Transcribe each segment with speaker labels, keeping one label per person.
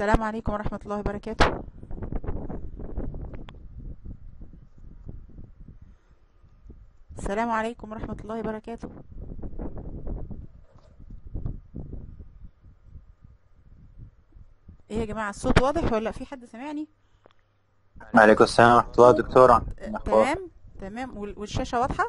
Speaker 1: السلام عليكم ورحمة الله وبركاته السلام عليكم ورحمة الله وبركاته ايه يا جماعة الصوت واضح ولا في حد سامعني
Speaker 2: وعليكم السلام ورحمة الله دكتورة
Speaker 1: آه،
Speaker 2: الأخبار
Speaker 1: تمام تمام وال- والشاشة واضحة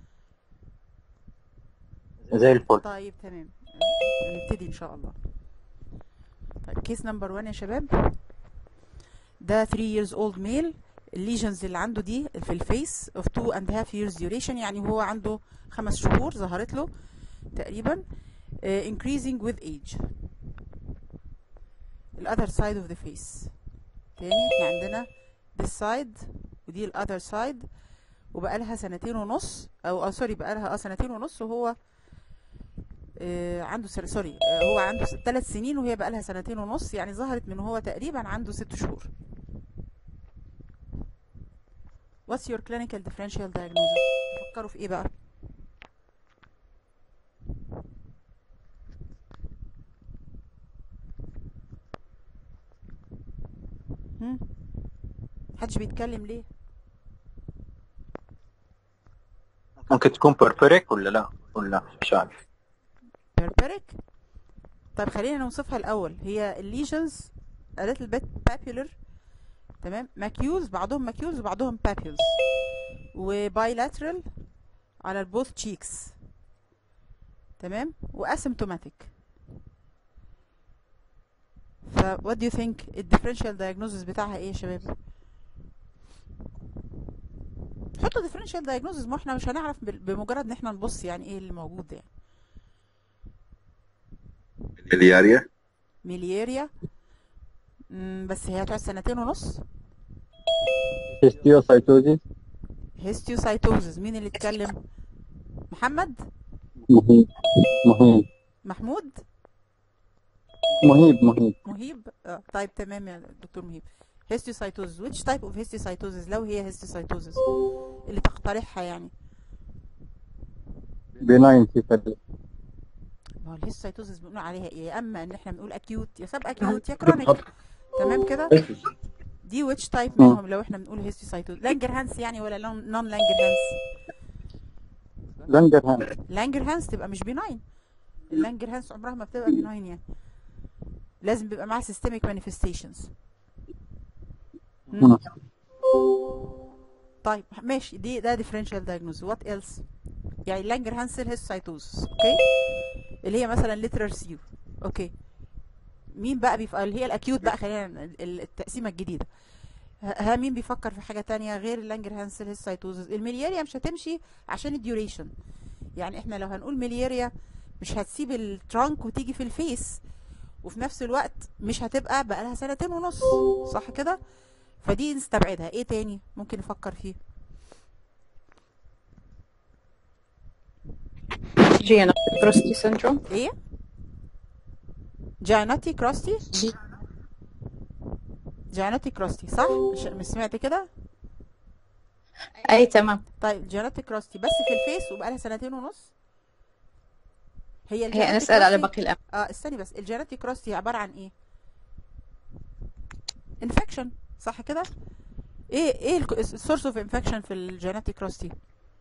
Speaker 2: زي الفل
Speaker 1: طيب تمام نبتدي ان شاء الله طيب كيس نمبر 1 يا شباب ده 3 years old male الليجنز اللي عنده دي في الفيس of 2 and half years duration يعني هو عنده خمس شهور ظهرت له تقريبا uh, increasing with age ال other side of the face تاني احنا عندنا this side ودي ال other side وبقى لها سنتين ونص او اه سوري بقى لها اه سنتين ونص وهو آه، عنده سر... سوري آه، هو عنده ثلاث سنين وهي بقى لها سنتين ونص يعني ظهرت من هو تقريبا عنده ست شهور What's your clinical differential diagnosis تفكروا في ايه بقى هم محدش بيتكلم ليه
Speaker 2: ممكن تكون بربريك ولا لا ولا مش عارف
Speaker 1: بيربريك طيب خلينا نوصفها الاول هي الليجنز a little bit papular تمام ماكيولز بعضهم ماكيولز وبعضهم papules وبايلاترال على البوث تشيكس تمام واسيمتوماتيك ف what do you think الديفرنشال diagnosis بتاعها ايه يا شباب حطوا differential diagnosis ما احنا مش هنعرف بال- بمجرد ان احنا نبص يعني ايه اللي موجود يعني
Speaker 3: الياريا
Speaker 1: ميلياريا مم، بس هي هتقعد سنتين ونص
Speaker 4: هيستيوسايتوزيس
Speaker 1: هيستيوسايتوزز مين اللي اتكلم محمد
Speaker 4: مهيب مهيب
Speaker 1: محمود
Speaker 4: مهيب مهيب
Speaker 1: مهيب آه. طيب تمام يا دكتور مهيب هيستيوسايتوزز which type of histiocytosis لو هي هيستيوسايتوزز اللي تقترحها يعني
Speaker 4: بناين سيفالي
Speaker 1: ما هو الهيستيوسايتوزز بنقول عليها ايه يا اما ان احنا بنقول اكيوت يا سب اكيوت يا كرونيك تمام كده دي which type منهم لو احنا بنقول هيستيوسايتوز لانجر هانس يعني ولا نون لانجر هانس
Speaker 4: لانجر هان
Speaker 1: لانجر هانس تبقى مش بيناين اللانجر هانس عمرها ما بتبقى بيناين يعني لازم بيبقى معاها systemic manifestations مم. طيب ماشي دي ده differential diagnosis what else يعني لانجر هانس هيستيوسايتوزس اوكي اللي هي مثلا literal سيو اوكي مين بقى بيف... اللي هي الاكيوت بقى خلينا ال- التقسيمه الجديده ه- ها مين بيفكر في حاجه تانية غير اللانجر هانسل هيستيوسايتوزس الملياريا مش هتمشي عشان الديوريشن يعني احنا لو هنقول ملياريا مش هتسيب الترانك وتيجي في الفيس وفي نفس الوقت مش هتبقى بقى لها سنتين ونص صح كده فدي نستبعدها ايه تاني ممكن نفكر فيه
Speaker 5: Giannotti Crusty syndrome.
Speaker 1: ايه جايناتي كراستي
Speaker 5: G-
Speaker 1: جايناتي كراستي صح مش مش سمعت كده
Speaker 5: أي تمام
Speaker 1: طيب جيناتيك كراستي بس في الفيس وبقى لها سنتين ونص هي
Speaker 5: هي
Speaker 1: الجيناتيك
Speaker 5: نسأل على
Speaker 1: كراستي
Speaker 5: باقي الأمر
Speaker 1: اه استني بس الجيناتيك كراستي عبارة عن ايه انفكشن صح كده ايه ايه السورس اوف انفكشن في الجيناتيك كراستي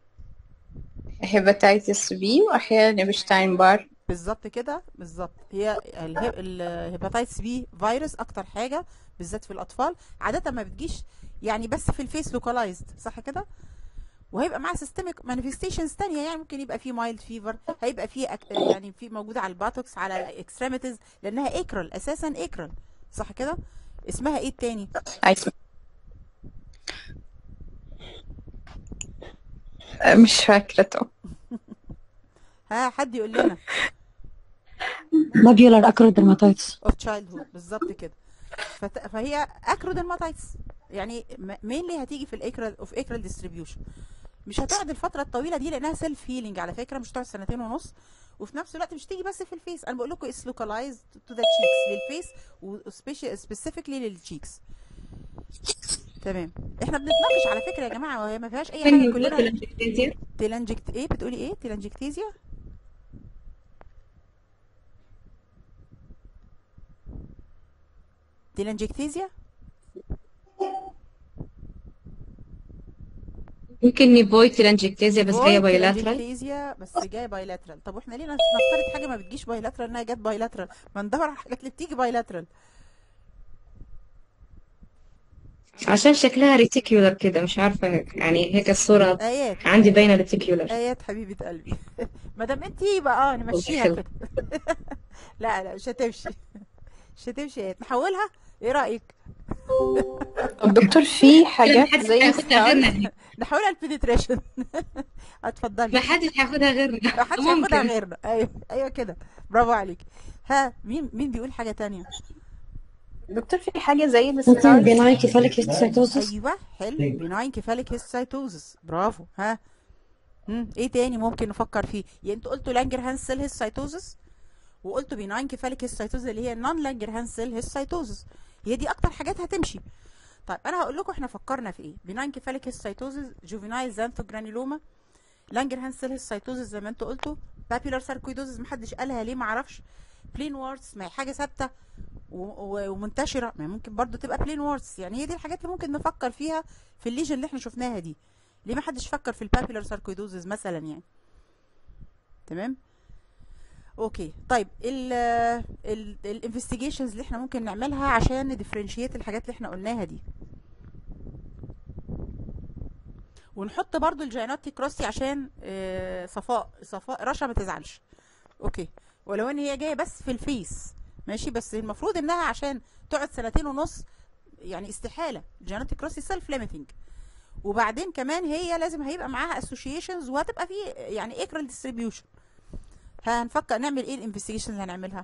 Speaker 5: هيباتيتس بي وأحيانا إبشتاين بار
Speaker 1: بالظبط كده بالظبط هي الهيباتيتس بي فيروس اكتر حاجه بالذات في الاطفال عاده ما بتجيش يعني بس في الفيس لوكالايزد صح كده وهيبقى معاه سيستميك مانيفستيشنز تانية يعني ممكن يبقى فيه مايلد فيفر هيبقى فيه أك... يعني في موجوده على الباتوكس على الاكستريميتيز لانها ايكرال اساسا ايكرال صح كده اسمها ايه التاني
Speaker 5: أي مش فاكرته
Speaker 1: ها حد يقول لنا
Speaker 6: نوديولار اكرودرماتايتس
Speaker 1: اوف تشايلد هود بالظبط كده فت... فهي اكرودرماتايتس يعني مينلي هتيجي في الاكرال اوف اكرال ديستريبيوشن مش هتقعد الفتره الطويله دي لانها سيلف هيلينج على فكره مش هتقعد سنتين ونص وفي نفس الوقت مش تيجي بس في الفيس انا بقول لكم اتس لوكالايزد تو ذا تشيكس للفيس وسبيسيفيكلي للتشيكس تمام احنا بنتناقش على فكره يا جماعه وهي ما فيهاش اي حاجه كلنا تيلانجكت ايه بتقولي ايه تيلانجكتيزيا تيلانجكتيزيا
Speaker 3: ممكن نيفويد تلانجكتيزيا بس جاية
Speaker 1: فويد
Speaker 3: بايلاترال
Speaker 1: تيلانجكتيزيا بس جايه بايلاترال طب واحنا ليه نس- نفترض حاجه ما بتجيش بايلاترال انها جت بايلاترال ما ندور على الحاجات اللي بتيجي بايلاترال
Speaker 3: عشان شكلها ريتيكيولر كده مش عارفة يعني هيك الصورة
Speaker 1: ايات
Speaker 3: عندي باينة ريتيكيولر
Speaker 1: ايات حبيبه قلبي ما دام انت يبقى اه نمشيها
Speaker 3: حلو.
Speaker 1: كده لا لا مش هتمشي مش هتمشي ايات نحولها ايه رايك
Speaker 5: طب دكتور في حاجات
Speaker 3: محدش
Speaker 5: زي
Speaker 3: هياخدها غيرنا
Speaker 1: نحولها البنتريشن اتفضلي
Speaker 3: محدش هياخدها غيرنا
Speaker 1: ما حدش هياخدها
Speaker 3: ممكن
Speaker 1: غيرنا ايوه ايوه كده برافو عليك ها مين مين بيقول حاجه تانية
Speaker 5: دكتور في حاجة زي
Speaker 6: ممكن
Speaker 5: السكار
Speaker 6: بيناي كيفاليك هيستيتوزس
Speaker 1: ايوه حلو بناين كيفاليك هيستايتوزس برافو ها مم. ايه تاني ممكن نفكر فيه يعني انتوا قلتوا لانجر هانسل هيستايتوزس وقلتوا بناين كيفاليك هيستايتوزس اللي هي نون لانجر هانسل هيستايتوزس هي دي اكتر حاجات هتمشي طيب انا هقول لكم احنا فكرنا في ايه بناين كيفاليك هيستايتوزس جوفينايل زانثوجرانيلوما لانجر هانسل هيستايتوزس زي ما انتوا قلتوا بابيلار ساركويدوزس محدش قالها ليه معرفش بلين وورس ما هي حاجه ثابته و- و- ومنتشره ما هي ممكن برضو تبقى بلين وورس يعني هي دي الحاجات اللي ممكن نفكر فيها في الليجن اللي احنا شفناها دي ليه ما حدش فكر في البابيلار ساركويدوزز مثلا يعني تمام اوكي طيب ال ال الانفستيجيشنز اللي احنا ممكن نعملها عشان نديفرنشيت الحاجات اللي احنا قلناها دي ونحط برضو الجيناتيك كروسي عشان آه، صفاء صفاء رشا ما تزعلش اوكي ولو ان هي جايه بس في الفيس ماشي بس المفروض انها عشان تقعد سنتين ونص يعني استحاله الجيناتيك كروسي سيلف ليميتنج وبعدين كمان هي لازم هيبقى معاها اسوشيشنز وهتبقى في يعني ايكرال ديستريبيوشن هنفكر نعمل ايه الانفستيجيشن اللي هنعملها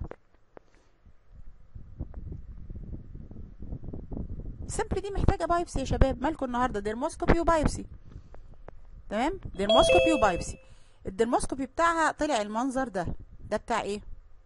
Speaker 1: سيمبلي دي محتاجه بايبسي يا شباب مالكم النهارده ديرموسكوبي وبايبسي تمام ديرموسكوبي وبايبسي الديرموسكوبي بتاعها طلع المنظر ده ده بتاع ايه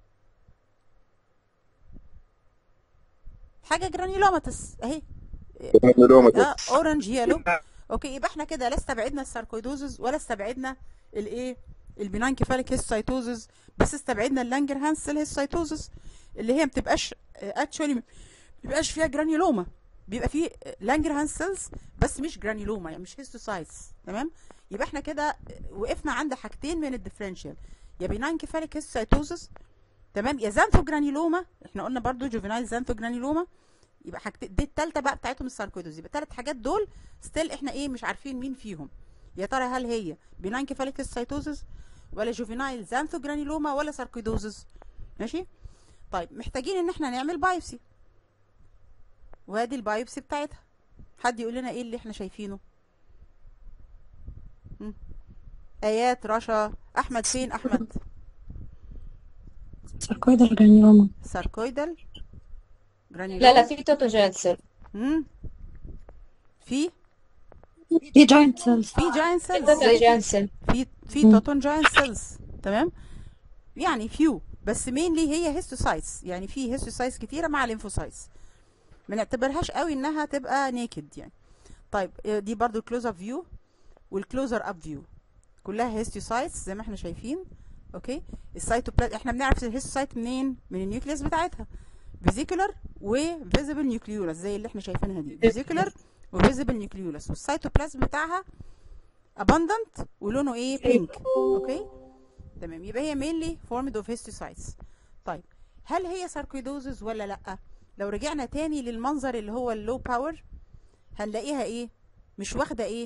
Speaker 1: حاجه جرانيولوماتس اهي اه اورنج يالو اوكي يبقى احنا كده لا استبعدنا الساركويدوزز ولا استبعدنا الايه البناين كيفاليك هيستايتوزز بس استبعدنا اللانجر هانسل هيستايتوزز اللي هي ما بتبقاش اكشولي ما بيبقاش فيها جرانيولوما بيبقى فيه لانجر هانسلز بس مش جرانيولوما يعني مش هيستوسايتس تمام يبقى احنا كده وقفنا عند حاجتين من الديفرنشال يا بناين كيفاليك هيستايتوزز تمام يا زانثو جرانيولوما احنا قلنا برضو جوفينايل زانثو جرانيولوما يبقى حاجتين دي التالتة بقى بتاعتهم الساركويدوز يبقى التلات حاجات دول ستيل احنا ايه مش عارفين مين فيهم يا ترى هل هي بناين كيفاليك هيستايتوزز ولا جوفينايل زانثو جرانيولوما ولا ساركويدوزز ماشي طيب محتاجين ان احنا نعمل بايبسي وادي البايبسي بتاعتها حد يقول لنا ايه اللي احنا شايفينه مم. ايات رشا احمد فين احمد
Speaker 6: ساركويدال جرانيوما
Speaker 1: ساركويدال
Speaker 3: لا لا
Speaker 1: جرانيولوما
Speaker 3: في توتو جانسل
Speaker 1: مم. في
Speaker 6: في جاينت سيلز
Speaker 1: في جاينت سيلز
Speaker 3: توتو جانسل
Speaker 1: في في توتون جاينت سيلز تمام يعني فيو بس مينلي هي هيستوسايتس يعني في هيستوسايتس كتيره مع ليمفوسايتس ما نعتبرهاش قوي انها تبقى نيكد يعني طيب آه، دي برضو كلوز اب فيو والكلوزر اب فيو كلها هيستوسايتس زي ما احنا شايفين اوكي السيتوبلازم احنا بنعرف الهيستوسايت منين من النيوكليوس بتاعتها فيزيكولار وفيزيبل نيوكليولس زي اللي احنا شايفينها دي فيزيكولار وفيزيبل نيوكليولس والسيتوبلازم بتاعها abundant ولونه ايه بينك اوكي تمام يبقى هي mainly formed of histiocytes طيب هل هي ساركويدوزز ولا لا لو رجعنا تاني للمنظر اللي هو اللو باور هنلاقيها ايه مش واخده ايه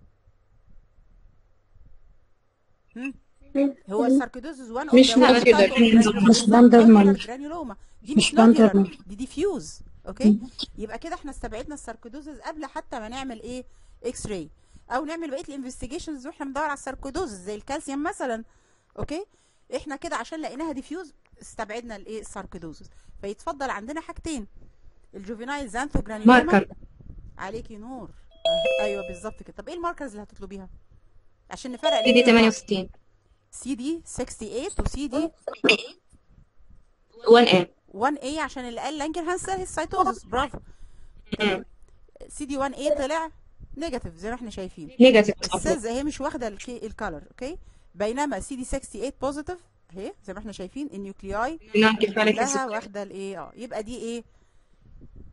Speaker 1: هم؟ هو الساركويدوزز وان
Speaker 5: مش نودولار.
Speaker 6: مش باندرمال.
Speaker 1: جرانيولوما دي
Speaker 6: مش
Speaker 1: مش نودولار
Speaker 6: باندرمال.
Speaker 1: دي ديفيوز اوكي يبقى كده احنا استبعدنا الساركويدوزز قبل حتى ما نعمل ايه اكس راي او نعمل بقيه الانفستيجيشنز واحنا بندور على الساركويدوزز زي الكالسيوم مثلا اوكي احنا كده عشان لقيناها ديفيوز استبعدنا الايه الساركويدوزز فيتفضل عندنا حاجتين الجوفينايل زانثو جرانيولوما
Speaker 3: ماركر
Speaker 1: عليكي نور آه، ايوه بالظبط كده طب ايه الماركرز اللي هتطلبيها عشان نفرق
Speaker 3: سي دي 68
Speaker 1: سي دي 68 وسي دي
Speaker 3: 1 a
Speaker 1: 1 a عشان اللي قال لانجر هانسل هيستايتوزس برافو سي دي 1 a طلع نيجاتيف زي ما احنا شايفين
Speaker 3: نيجاتيف
Speaker 1: السيلز اهي مش واخده الكي- الكالر اوكي بينما سي دي 68 بوزيتيف اهي زي ما احنا شايفين النيوكلياي
Speaker 3: بناين كيفاليك
Speaker 1: كلها واخده الايه اه يبقى دي ايه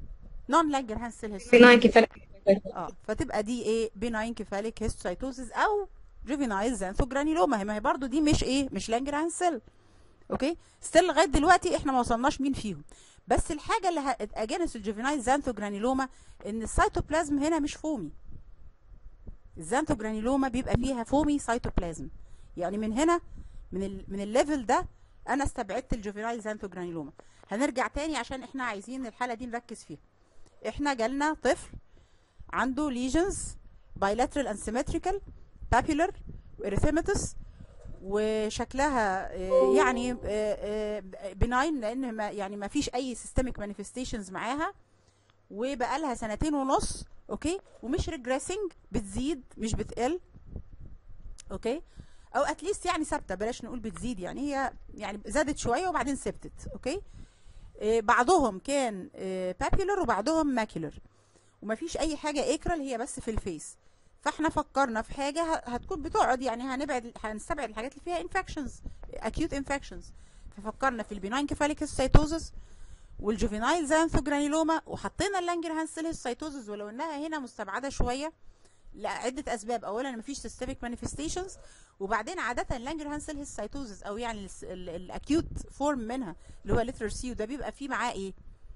Speaker 1: نون لانجرهانز سيل
Speaker 3: بناين كفاية
Speaker 1: اه فتبقى دي ايه بيناين كيفاليك هيستوسايتوزز او جوفينايل زانثوجرانيلوما ما هي برضو دي مش ايه مش لانجرهانز سيل اوكي ستيل لغايه دلوقتي احنا ما وصلناش مين فيهم بس الحاجه اللي اجانس الجوفينايل زانثوجرانيلوما ان السيتوبلازم هنا مش فومي الزانثوجرانيلوما بيبقى فيها فومي سيتوبلازم يعني من هنا من ال من الليفل ده انا استبعدت الجوفينايل زانثوجرانيلوما هنرجع تاني عشان احنا عايزين الحاله دي نركز فيها احنا جالنا طفل عنده lesions bilateral and symmetrical papular erythematous وشكلها آه، يعني بناين لان ما يعني ما فيش اي systemic manifestations معاها وبقى لها سنتين ونص اوكي ومش regressing بتزيد مش بتقل اوكي او اتليست يعني ثابته بلاش نقول بتزيد يعني هي يعني زادت شويه وبعدين ثبتت اوكي آه، بعضهم كان بابيلر وبعضهم ماكيلر ومفيش اي حاجه ايكرال هي بس في الفيس فاحنا فكرنا في حاجه ه- هتكون بتقعد يعني هنبعد هنستبعد الحاجات اللي فيها انفكشنز اكيوت انفكشنز ففكرنا في البناين كيفاليك هيستيتوزس والجوفينايل زانثوجرانيلوما وحطينا اللانجرهانز سيل هيستيتوزس ولو انها هنا مستبعده شويه لعده اسباب اولا مفيش سيستميك مانيفستيشنز وبعدين عاده اللانجرهانز سيل هيستيتوزس او يعني الاكيوت فورم منها اللي هو لتر سي وده بيبقى فيه معاه ايه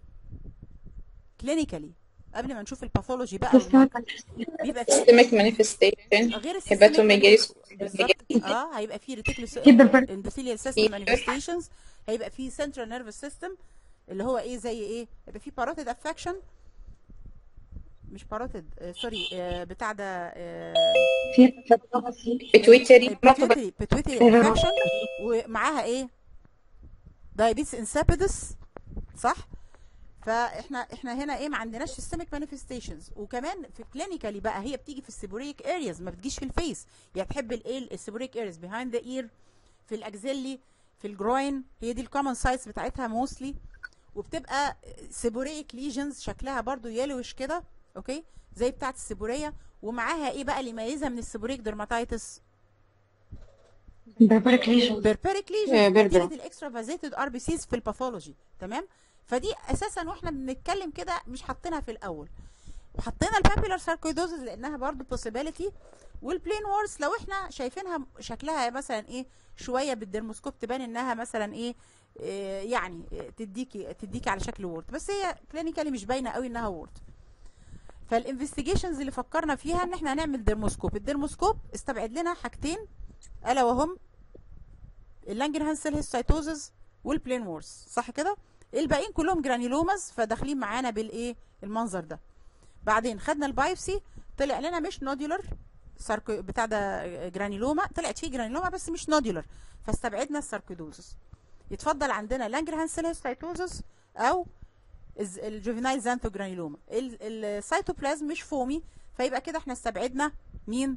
Speaker 1: كلينيكالي قبل ما نشوف الباثولوجي بقى والماركر، بيبقى فيه
Speaker 5: systemic manifestation
Speaker 1: غير
Speaker 5: hepatomegalis
Speaker 1: بالظبط اه هيبقى فيه ريتيكولوس
Speaker 6: Hyper-
Speaker 1: اندوثيليال سيستم مانيفستيشنز هيبقى فيه سنترال نيرفس سيستم اللي هو ايه زي ايه هيبقى فيه باروتيد افكشن مش باروتيد آه سوري آه بتاع ده آه
Speaker 6: في
Speaker 5: pituitary
Speaker 1: بيتويتري بيتويتري افكشن ومعاها ايه دايابيتس انسابيدس صح فاحنا احنا هنا ايه ما عندناش سيستميك مانيفستيشنز وكمان في كلينيكالي بقى هي بتيجي في السيبوريك ارياز ما بتجيش في الفيس يعني تحب الايه السيبوريك ارياز بيهايند ذا اير في الاكزيلي في الجروين هي دي الكومن سايتس بتاعتها موستلي وبتبقى سيبوريك ليجنز شكلها برضو يلوش كده اوكي زي بتاعت السيبوريه ومعاها ايه بقى اللي يميزها من السيبوريك درماتايتس
Speaker 6: بربرك ليجن
Speaker 1: بيربيريك
Speaker 5: آه،
Speaker 1: ليجن
Speaker 5: بيربرا.
Speaker 1: نتيجه الاكسترافازيتد ار بي سيز في الباثولوجي تمام فدي اساسا واحنا بنتكلم كده مش حاطينها في الاول وحطينا البابيلار ساركويدوزز لانها برضو possibility والبلين وورز لو احنا شايفينها شكلها مثلا ايه شويه بالدرموسكوب تبان انها مثلا ايه إيه يعني إيه تديكي تديكي على شكل وورد بس هي كلينيكالي مش باينه قوي انها وورد فالانفستيجيشنز اللي فكرنا فيها ان احنا هنعمل ديرموسكوب الديرموسكوب استبعد لنا حاجتين الا وهم اللانجرهانز سيل هيستيتوزز والبلين وورز صح كده الباقيين كلهم جرانيلوماز فداخلين معانا بالايه المنظر ده بعدين خدنا البايوسي طلع لنا مش نودولر ساركو بتاع ده جرانيلوما طلعت فيه جرانيلوما بس مش نودولر فاستبعدنا الساركويدوزس يتفضل عندنا لانجرهانز سيل هيستيتوزس او الز- الجوفينايل زانثوجرانيلوما ال- السيتوبلازم مش فومي فيبقى كده احنا استبعدنا مين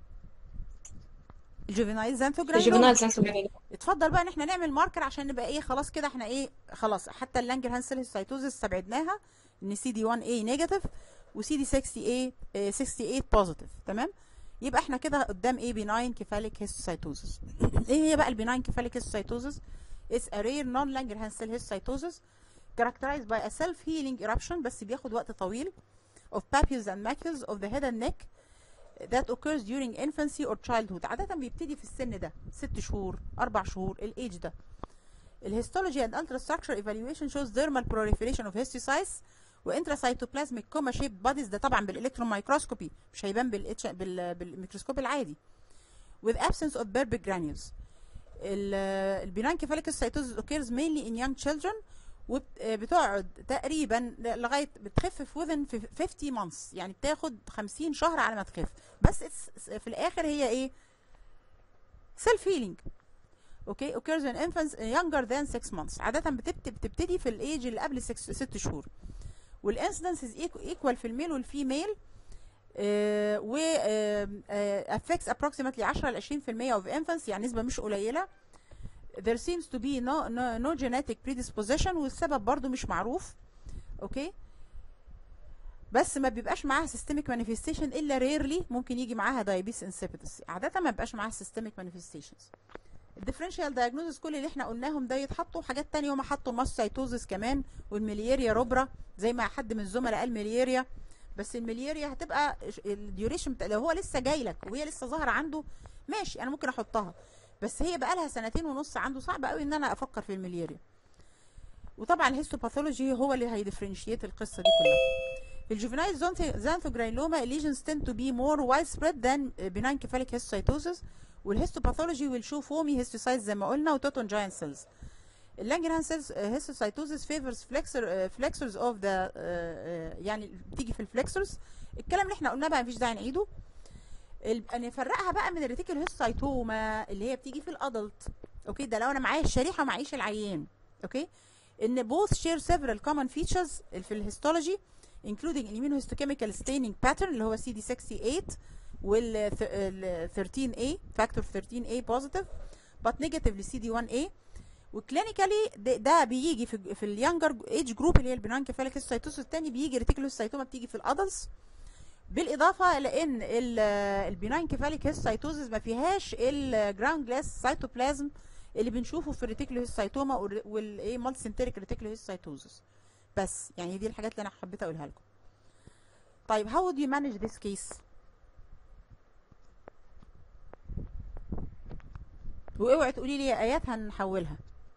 Speaker 1: الجوفينايل زانثوجرانيلوما
Speaker 3: الجبنات سنسوبيلين
Speaker 1: اتفضل بقى ان احنا نعمل ماركر عشان نبقى ايه خلاص كده احنا ايه خلاص حتى اللانجر هانسل هيستيتوزس استبعدناها ان سي دي 1 اي نيجاتيف وسي دي 68 آه، 68 بوزيتيف تمام يبقى احنا كده قدام ايه بيناين كيفاليك هيستوسايتوزس ايه هي بقى البيناين كيفاليك هيستوسايتوزس It's a rare non-Langerhans cell histiocytosis characterized by a self-healing eruption بس بياخد وقت طويل of papules and macules of the head and neck that occurs during infancy or childhood عادة بيبتدي في السن ده ست شهور أربع شهور الإيج ده الهيستولوجي and ultrastructure evaluation shows dermal proliferation of histiocytes وانتراسيتوبلازميك كوما شيب بوديز ده طبعا بالالكترون مايكروسكوبي مش هيبان بالإتش بال بالميكروسكوب العادي with absence of Berber granules البينان كيفاليك cytosis occurs mainly in young children وبتقعد تقريبا لغايه بتخف في within 50 months يعني بتاخد 50 شهر على ما تخف بس it's- في الاخر هي ايه self healing اوكي occurs in infants younger than 6 months عاده بتبت- بتبتدي في الايج اللي قبل 6 شهور والانسيدنس is equal في الميل والفيميل آه، و آه، آه، affects approximately 10 ل 20% of infants يعني نسبة مش قليلة there seems to be no, no, no genetic predisposition والسبب برضو مش معروف اوكي بس ما بيبقاش معاها systemic manifestation الا rarely ممكن يجي معاها diabetes insipidus عادة ما بيبقاش معاها systemic manifestations الديفرنشال دايجنوزس كل اللي احنا قلناهم ده يتحطوا حاجات تانية هما حطوا الماستايتوزس كمان والملياريا روبرا زي ما حد من الزملاء قال ملياريا بس الملياريا هتبقى الديوريشن بتاع لو هو لسه جاي لك وهي لسه ظاهره عنده ماشي انا ممكن احطها بس هي بقى لها سنتين ونص عنده صعب قوي ان انا افكر في الملياريا وطبعا الهيستوباثولوجي هو اللي هيديفرنشيت القصه دي كلها في الجوفينايل زانثوجرانيلوما lesions tend to be more widespread than benign cephalic histiocytosis والهيستوباثولوجي will show foamy histiocytes زي ما قلنا وتوتون جاينت سيلز اللانجرهان سيلز هيستوسايتوزس فيفرز فليكسر فليكسرز اوف ذا يعني بتيجي في الفليكسرز الكلام اللي احنا قلناه بقى مفيش داعي نعيده ال- نفرقها بقى من الريتيكول هيستوسايتوما اللي هي بتيجي في الادلت اوكي ده لو انا معايا الشريحه ومعيش العيان اوكي ان both share several common features في الهيستولوجي including immunohistochemical staining pattern اللي هو CD68 وال th- ال 13A factor 13A positive but negative ل CD1A وكلينيكالي ده, ده بيجي في في اليانجر ايج جروب اللي هي البنان كفاليك هيستوسايتوس الثاني بيجي ريتيكولوسايتوما بتيجي في الادلتس بالاضافه لان البناين كفاليك هيستوسايتوزس ما فيهاش الجراوند جلاس سايتوبلازم اللي بنشوفه في الريتيكولوسايتوما والايه مالتي سنتريك ريتيكولوسايتوزس بس يعني دي الحاجات اللي انا حبيت اقولها لكم طيب how would you manage this case واوعي تقولي لي يا ايات هنحولها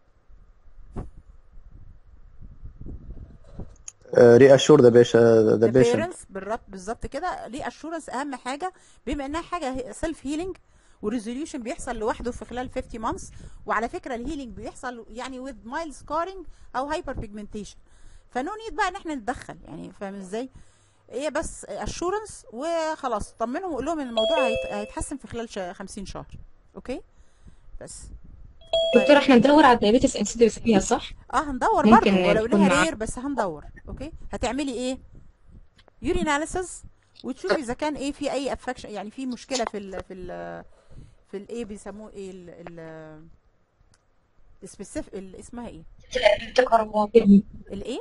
Speaker 2: reassure the patient the
Speaker 1: the
Speaker 2: patient
Speaker 1: parents بالربط بالظبط كده ليه اشورنس اهم حاجه بما انها حاجه سيلف هيلينج والريزوليوشن بيحصل لوحده في خلال 50 مانثs وعلى فكره الهيلينج بيحصل يعني with mild scarring او هايبر بيجمنتيشن فنو نيد بقى ان احنا نتدخل يعني فاهم ازاي هي بس اشورنس وخلاص طمنهم وقول لهم ان الموضوع هيت- هيتحسن في خلال ش- 50 شهر اوكي بس
Speaker 3: دكتور احنا ندور على الدايابيتس انسيدنس فيها صح؟
Speaker 1: اه هندور
Speaker 3: ممكن
Speaker 1: برضه ولو
Speaker 3: يكون
Speaker 1: انها
Speaker 3: معاك.
Speaker 1: رير بس هندور اوكي هتعملي ايه يوريناليسيس وتشوفي اذا كان ايه في اي افكشن يعني في مشكله في ال في ال في الايه بيسموه ايه ال ال السبيسيف ال- اسمها ايه
Speaker 6: دايرتك هرمون
Speaker 1: الايه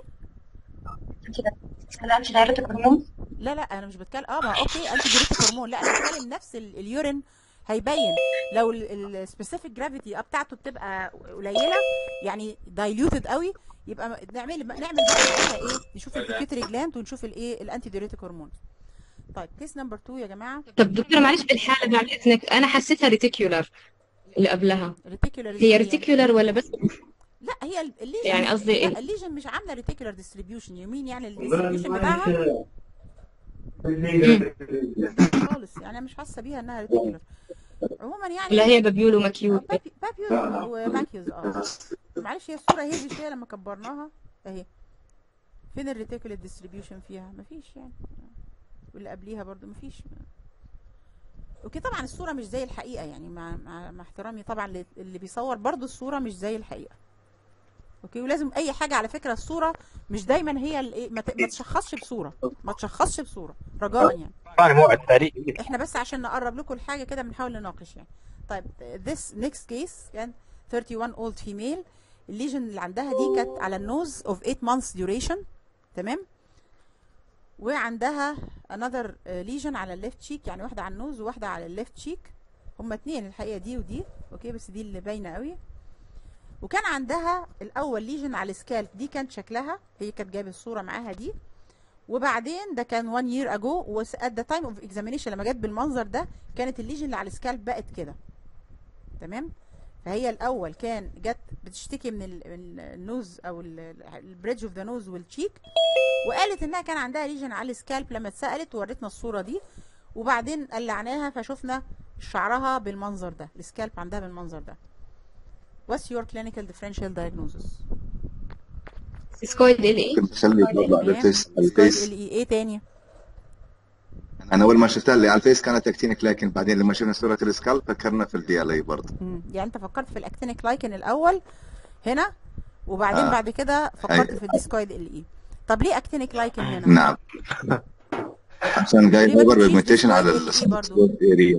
Speaker 6: انت دايرتك هرمون
Speaker 1: لا لا انا مش بتكلم اه ما اوكي انتي ديوريتك هرمون لا انا بتكلم نفس ال- اليورين هيبين لو السبيسيفيك جرافيتي بتاعته بتبقى قليله يعني دايليوتد قوي يبقى م- نعمل نعمل بقى ساعتها ايه نشوف البيتيوتري جلاند ونشوف الايه الانتي ديوريتك هرمون طيب كيس نمبر 2 يا جماعه
Speaker 3: طب دكتور معلش بالحالة بعد إذنك أنا حسيتها ريتيكيولار اللي قبلها
Speaker 1: ريتيكولار
Speaker 3: هي ريتيكيولار ولا بس
Speaker 1: لا هي ال- الليجن
Speaker 3: يعني قصدي
Speaker 1: لا
Speaker 3: إيه؟
Speaker 1: الليجن مش عامله ريتيكولار ديستريبيوشن يمين يعني الديستريبيوشن بتاعها خالص يعني انا مش حاسه بيها انها ريتيكولار عموما يعني
Speaker 3: ولا هي بابيول ومكيول
Speaker 1: بابي- بابيوز وماكيوز اه معلش هي الصوره هي شويه لما كبرناها اهي فين الريتيكولار ديستريبيوشن فيها مفيش يعني واللي قبليها برضو مفيش اوكي طبعا الصوره مش زي الحقيقه يعني مع مع, مع احترامي طبعا لل- اللي بيصور برضو الصوره مش زي الحقيقه اوكي ولازم اي حاجه على فكره الصوره مش دايما هي الايه ما ت- ما تشخصش بصوره ما تشخصش بصوره رجاء يعني
Speaker 2: يعني مو التاريخ
Speaker 1: احنا بس عشان نقرب لكم الحاجه كده بنحاول نناقش يعني طيب this next case كان 31 old female الليجن اللي عندها دي كانت على النوز of 8 months duration تمام وعندها another ليجن على الليفت شيك يعني واحده على النوز وواحده على الليفت شيك هما اتنين الحقيقه دي ودي اوكي بس دي اللي باينه قوي وكان عندها الاول ليجن على السكالب دي كانت شكلها هي كانت جايبه الصوره معاها دي وبعدين ده كان 1 year ago was at the time of examination لما جت بالمنظر ده كانت الليجن اللي على السكالب بقت كده تمام فهي الاول كان جت بتشتكي من ال- من النوز او البريدج اوف ذا نوز والتشيك وقالت انها كان عندها ليجن على السكالب لما اتسالت وورتنا الصوره دي وبعدين قلعناها فشفنا شعرها بالمنظر ده السكالب عندها بالمنظر ده What's your clinical differential diagnosis؟
Speaker 3: سكويد ال ايه
Speaker 7: كنت بخلي برضه على الفيس على الفيس
Speaker 1: ايه ايه تاني؟
Speaker 7: انا اول ما شفتها اللي على الفيس كانت اكتينيك لكن بعدين لما شفنا صوره السكالب فكرنا في الدي ال اي برضه
Speaker 1: مم. يعني انت فكرت في الاكتينيك لايكن الاول هنا وبعدين
Speaker 7: آه.
Speaker 1: بعد كده فكرت
Speaker 7: أيوة.
Speaker 1: في الديسكويد ال اي طب ليه اكتينيك لايكن هنا
Speaker 7: نعم عشان قايل
Speaker 1: ليه ما
Speaker 7: اوفر
Speaker 1: تمشيش
Speaker 7: بيجمنتيشن على
Speaker 1: ديسكويد ال إي برضو؟
Speaker 7: السبوت اريا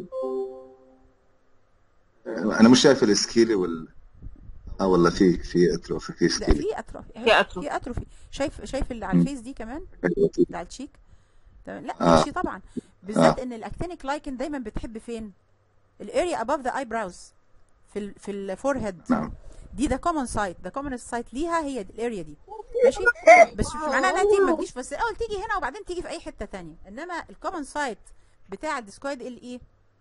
Speaker 7: انا مش شايف السكيلي وال اه والله في في اتروفي في
Speaker 1: لا
Speaker 7: سكيلي
Speaker 1: في اتروفي
Speaker 3: في أتروفي.
Speaker 1: في اتروفي شايف شايف اللي على
Speaker 7: مم.
Speaker 1: الفيس دي كمان
Speaker 7: أيوة في.
Speaker 1: اللي على الشيك تمام لا
Speaker 7: آه.
Speaker 1: ماشي طبعا بالذات ان الاكتينيك لايكن دايما بتحب فين الاريا اباف ذا اي براوز في ال في الفور هيد
Speaker 7: نعم
Speaker 1: دي ده كومن سايت ده كومن سايت ليها هي الاريا دي ماشي بس مش معناها انها تيجي ما تجيش بس الاول تيجي هنا وبعدين تيجي في اي حته تانية انما الكومن سايت بتاع الديسكويد ال ايه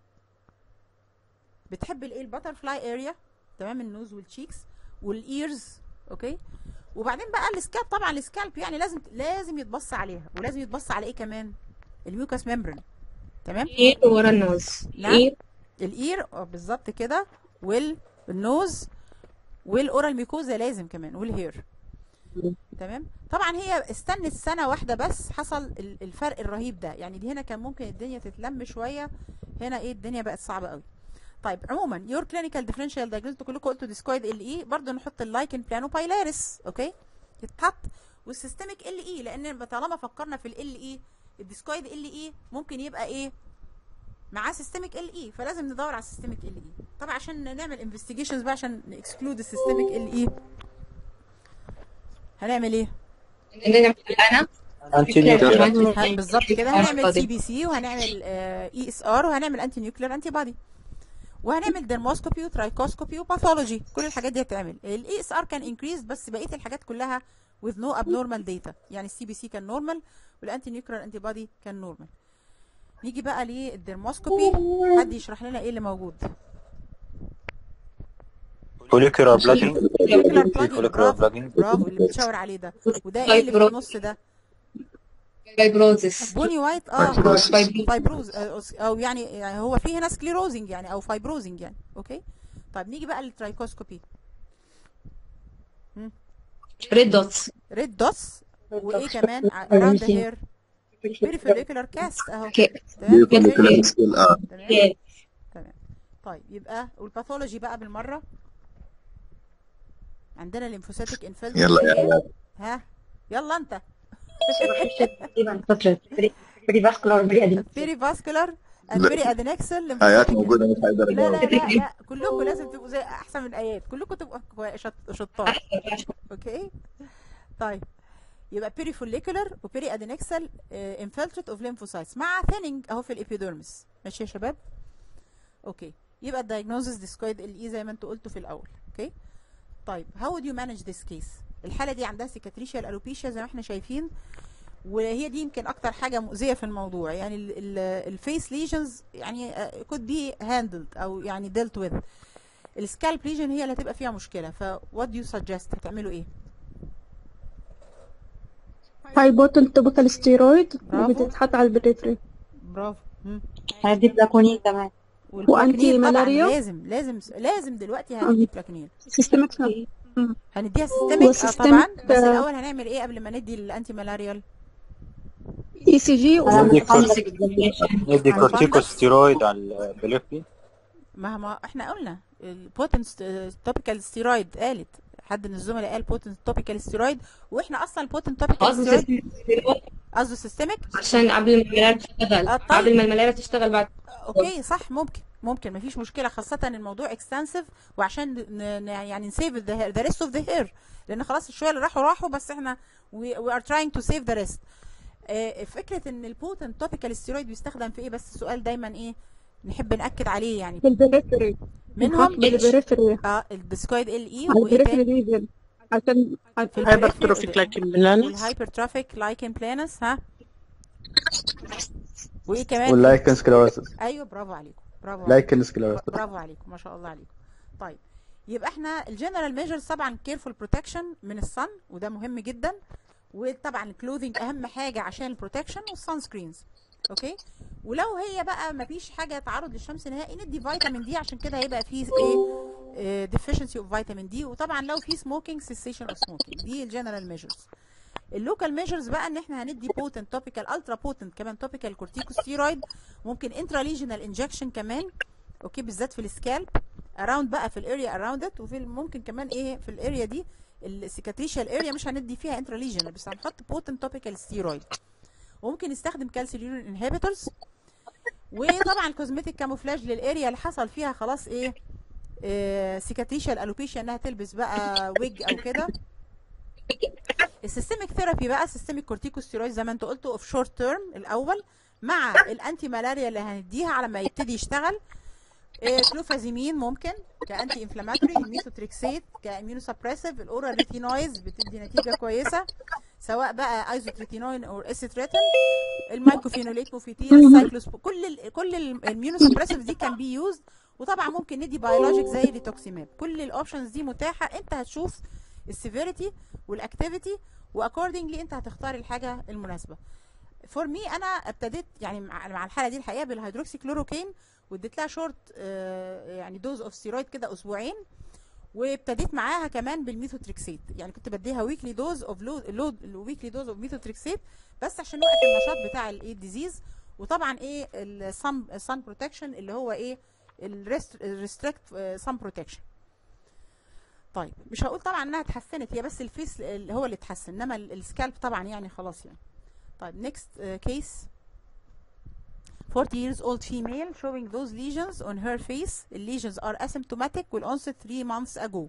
Speaker 1: بتحب الايه الباترفلاي اريا تمام النوز والتشيكس والايرز اوكي وبعدين بقى السكالب طبعا السكالب يعني لازم لازم يتبص عليها ولازم يتبص على ايه كمان الميوكاس ممبرين تمام
Speaker 3: ايه ورا النوز
Speaker 1: نعم.
Speaker 3: ايه
Speaker 1: الاير اه بالظبط كده والنوز والاورال ميكوزا لازم كمان والهير تمام طبعا هي استنت سنه واحده بس حصل ال- الفرق الرهيب ده يعني دي هنا كان ممكن الدنيا تتلم شويه هنا ايه الدنيا بقت صعبه قوي طيب عموما يور كلينيكال ديفرنشال دايجنوز كلكم قلتوا ديسكويد ال اي برضه نحط اللايكن بلانو بايلاريس اوكي يتحط والسيستميك ال اي لان طالما فكرنا في ال اي الديسكويد ال اي ممكن يبقى ايه معاه سيستميك ال اي فلازم ندور على السيستميك ال اي طبعا عشان نعمل انفستيجيشنز بقى عشان نكسكلود السيستميك ال اي هنعمل ايه
Speaker 3: عندنا انا
Speaker 2: انتي نيوكلير
Speaker 1: هن- بالظبط كده
Speaker 3: آه،
Speaker 1: هنعمل
Speaker 3: فاضي.
Speaker 1: سي بي سي وهنعمل اي اس ار وهنعمل انتي نيوكلير انتي بودي وهنعمل ديرموسكوبي وترايكوسكوبي وباثولوجي كل الحاجات دي هتعمل الاي اس ار كان انكريز بس بقيه الحاجات كلها with no abnormal data يعني السي بي سي كان نورمال والانتي نيوكلير انتي بودي كان نورمال نيجي بقى للديرموسكوبي حد يشرح لنا ايه اللي موجود
Speaker 2: فوليكولار بلاجن
Speaker 1: فوليكولار بلاجن
Speaker 2: فوليكولار
Speaker 1: برافو
Speaker 2: بلاجن
Speaker 1: برافو اللي بتشاور عليه ده وده ايه اللي في النص ده
Speaker 3: فايبروزس
Speaker 1: بوني وايت اه
Speaker 7: فايبروسيس.
Speaker 1: فايبروز آه، او يعني يعني هو فيه هنا سكليروزنج يعني او فايبروزنج يعني اوكي طيب نيجي بقى للترايكوسكوبي
Speaker 3: ريد دوتس
Speaker 1: ريد دوتس وايه كمان اراوند ذا هير بيريفوليكولار كاست اهو تمام
Speaker 7: بيوكليكولار سكيل اه
Speaker 1: تمام تمام طيب يبقى والباثولوجي بقى بالمره عندنا الليمفوسيتك انفلتر
Speaker 7: يلا يا عيال
Speaker 1: ها يلا انت
Speaker 6: تقريبا فترة بري فاسكولار بري ادين
Speaker 1: بيري فاسكولار اند
Speaker 7: لا.
Speaker 1: بيري ادينكسل
Speaker 7: ايات موجوده مش حيقدر
Speaker 1: لا لا
Speaker 7: يجاوب
Speaker 1: لا, لا. كلكم لازم تبقوا زي احسن من ايات كلكم تبقوا كوي- شط- شطار اوكي طيب يبقى بيري فوليكولر وبيري ادينكسل انفلتريت اوف ليمفوسايتس مع ثيننج اهو في الابيديرمس ماشي يا شباب اوكي يبقى الدايجنوزس ديسكويد ال اي زي ما انتوا قلتوا في الاول اوكي طيب هاو would you manage this case الحاله دي عندها سيكاتريشيال الوبيشيا زي ما احنا شايفين وهي دي يمكن اكتر حاجه مؤذيه في الموضوع يعني الفيس ليجنز يعني uh, could be handled او يعني dealt with السكالب ليجن هي اللي هتبقى فيها مشكله ف what do you suggest هتعملوا ايه
Speaker 8: هاي بوتن توبيكال ستيرويد
Speaker 1: برافو.
Speaker 8: وبتتحط على البريفري
Speaker 1: برافو مم.
Speaker 6: هدي بلاكونين كمان
Speaker 1: والبلاكينيل طبعا
Speaker 8: ملاريا؟
Speaker 1: لازم لازم لازم دلوقتي هندي بلاكينيل
Speaker 8: سيستمك
Speaker 1: هنديها سيستميك اه
Speaker 8: والسيستميك،
Speaker 1: طبعا بس
Speaker 8: آه،
Speaker 1: الاول هنعمل ايه قبل ما ندي الانتي مالاريال
Speaker 8: اي سي جي
Speaker 2: ندي
Speaker 5: خمسة
Speaker 2: كورتيكو- ندي كورتيكوستيرويد على البليفي
Speaker 1: ما ما احنا قلنا البوتنت توبيكال ستيرويد قالت حد من الزملاء قال بوتنت توبيكال ستيرويد واحنا اصلا البوتنت توبيكال
Speaker 3: قصدي
Speaker 1: ستيرويد
Speaker 3: سيستم-
Speaker 1: قصده سيستميك
Speaker 3: عشان قبل ما الملاريا تشتغل
Speaker 1: آه، طيب.
Speaker 3: قبل ما الملاريا تشتغل بعد
Speaker 1: اوكي صح ممكن ممكن مفيش مشكله خاصه الموضوع اكستنسيف وعشان ن- ن- يعني نسيف ذا ريست اوف ذا هير لان خلاص الشويه اللي راحوا راحوا بس احنا وي ار تراينج تو سيف ذا ريست فكره ان البوتنت توبيكال ستيرويد بيستخدم في ايه بس السؤال دايما ايه نحب ناكد عليه يعني
Speaker 8: بالبريفري
Speaker 1: منهم
Speaker 8: بالبريفري
Speaker 1: اه الديسكويد ال اي
Speaker 8: على
Speaker 1: وايه
Speaker 8: البريفري
Speaker 1: تاني
Speaker 8: ريجن عشان
Speaker 1: في
Speaker 9: هايبرتروفيك لايكن بلانس
Speaker 1: والهايبرتروفيك لايكن بلانس ها وايه كمان
Speaker 4: واللايكن سكلروسس
Speaker 1: ايوه برافو عليكم برافو عليكم
Speaker 4: لايكن سكلروسس
Speaker 1: برافو عليكم ما شاء الله عليكم طيب يبقى احنا الجنرال ميجرز طبعا كيرفول بروتكشن من الصن وده مهم جدا وطبعا الكلوذنج اهم حاجه عشان البروتكشن والسان سكرينز اوكي ولو هي بقى ما فيش حاجه تعرض للشمس نهائي ندي فيتامين دي عشان كده هيبقى فيه ايه ديفيشنسي اوف فيتامين دي وطبعا لو في سموكينج سيسيشن اوف سموكينج دي الجنرال ميجرز اللوكال ميجرز بقى ان احنا هندي بوتنت توبيكال الترا بوتنت كمان توبيكال كورتيكوستيرويد ممكن انترا ليجنال انجكشن كمان اوكي بالذات في السكالب اراوند بقى في الاريا اراوند ات وفي ممكن كمان ايه في الاريا دي السيكاتريشال اريا مش هندي فيها انترا ليجنال بس هنحط بوتنت توبيكال ستيرويد وممكن نستخدم كالسيليون انهبيتورز وطبعا الكوزمتيك كاموفلاج للاريا اللي حصل فيها خلاص ايه, إيه سيكاتريشال الوبيشيا انها تلبس بقى ويج او كده السيستميك ثيرابي بقى سيستميك كورتيكوستيرويد زي ما انتوا قلتوا اوف شورت تيرم الاول مع الانتي مالاريا اللي هنديها على ما يبتدي يشتغل إيه كلوفازيمين ممكن كانتي انفلاماتوري الميثوتريكسيت كاميونو سبريسيف الاورال ريتينويز بتدي نتيجه كويسه سواء بقى ايزوتريتينوين او اسيتريتين المايكوفينوليت موفيتين السايكلوس كل ال كل الاميونو سبريسيف دي كان بي يوزد وطبعا ممكن ندي بيولوجيك زي ريتوكسيماب كل الاوبشنز دي متاحه انت هتشوف السيفيريتي والاكتيفيتي واكوردنجلي انت هتختار الحاجه المناسبه فور مي انا ابتديت يعني مع مع الحاله دي الحقيقه بالهيدروكسي كلوروكين واديت لها شورت يعني دوز اوف ستيرويد كده اسبوعين وابتديت معاها كمان بالميثوتريكسيت يعني كنت بديها ويكلي دوز اوف لود ويكلي دوز اوف ميثوتريكسيت بس عشان نوقف النشاط بتاع الايه الديزيز وطبعا ايه الصن الصن بروتكشن اللي هو ايه الريستريكت صن بروتكشن طيب مش هقول طبعا انها اتحسنت هي بس الفيس اللي هو اللي اتحسن انما السكالب طبعا يعني خلاص يعني طيب next uh, case 40 years old female showing those lesions on her face the lesions are asymptomatic with onset 3 months ago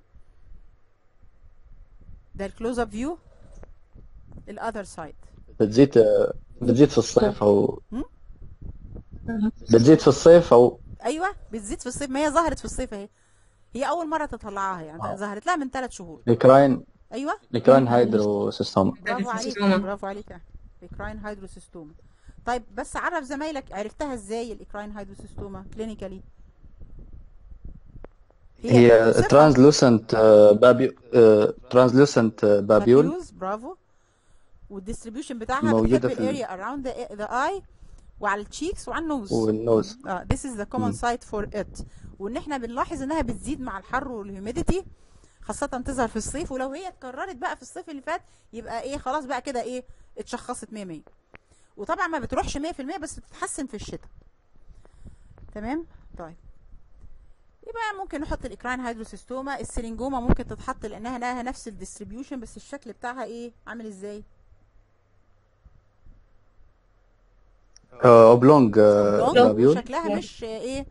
Speaker 1: ده الكلوز اب فيو الاذر سايد
Speaker 10: بتزيد بتزيد في الصيف او
Speaker 1: هم؟
Speaker 10: بتزيد في الصيف او
Speaker 1: ايوه بتزيد في الصيف ما هي ظهرت في الصيف اهي هي اول مره تطلعها يعني
Speaker 10: آه.
Speaker 1: ظهرت لها من ثلاث شهور
Speaker 10: الكراين
Speaker 1: ايوه
Speaker 10: الكراين هيدروسيستوما
Speaker 1: برافو عليك
Speaker 3: هيدروسيستوما.
Speaker 1: برافو عليك يا الاكراين هيدروسيستوما طيب بس عرف زمايلك عرفتها ازاي الاكراين هيدروسيستوما كلينيكالي
Speaker 10: هي ترانسلوسنت بابيو ترانسلوسنت بابيول
Speaker 1: بابيولز برافو والديستريبيوشن بتاعها
Speaker 10: موجودة
Speaker 1: بتحب
Speaker 10: في ال-
Speaker 1: الاريا اراوند ذا اي وعلى التشيكس وعلى النوز
Speaker 10: والنوز
Speaker 1: اه this is the common
Speaker 10: مم.
Speaker 1: site for it وان احنا بنلاحظ انها بتزيد مع الحر والهيوميديتي خاصة تظهر في الصيف ولو هي اتكررت بقى في الصيف اللي فات يبقى ايه خلاص بقى كده ايه اتشخصت 100 100 وطبعا ما بتروحش 100% بس بتتحسن في الشتاء تمام طيب يبقى ممكن نحط الاكراين هيدروسيستوما السرنجوما ممكن تتحط لانها لها نفس الديستريبيوشن بس الشكل بتاعها ايه عامل ازاي
Speaker 10: اوبلونج
Speaker 1: لونج
Speaker 10: بابيول
Speaker 1: شكلها مش ايه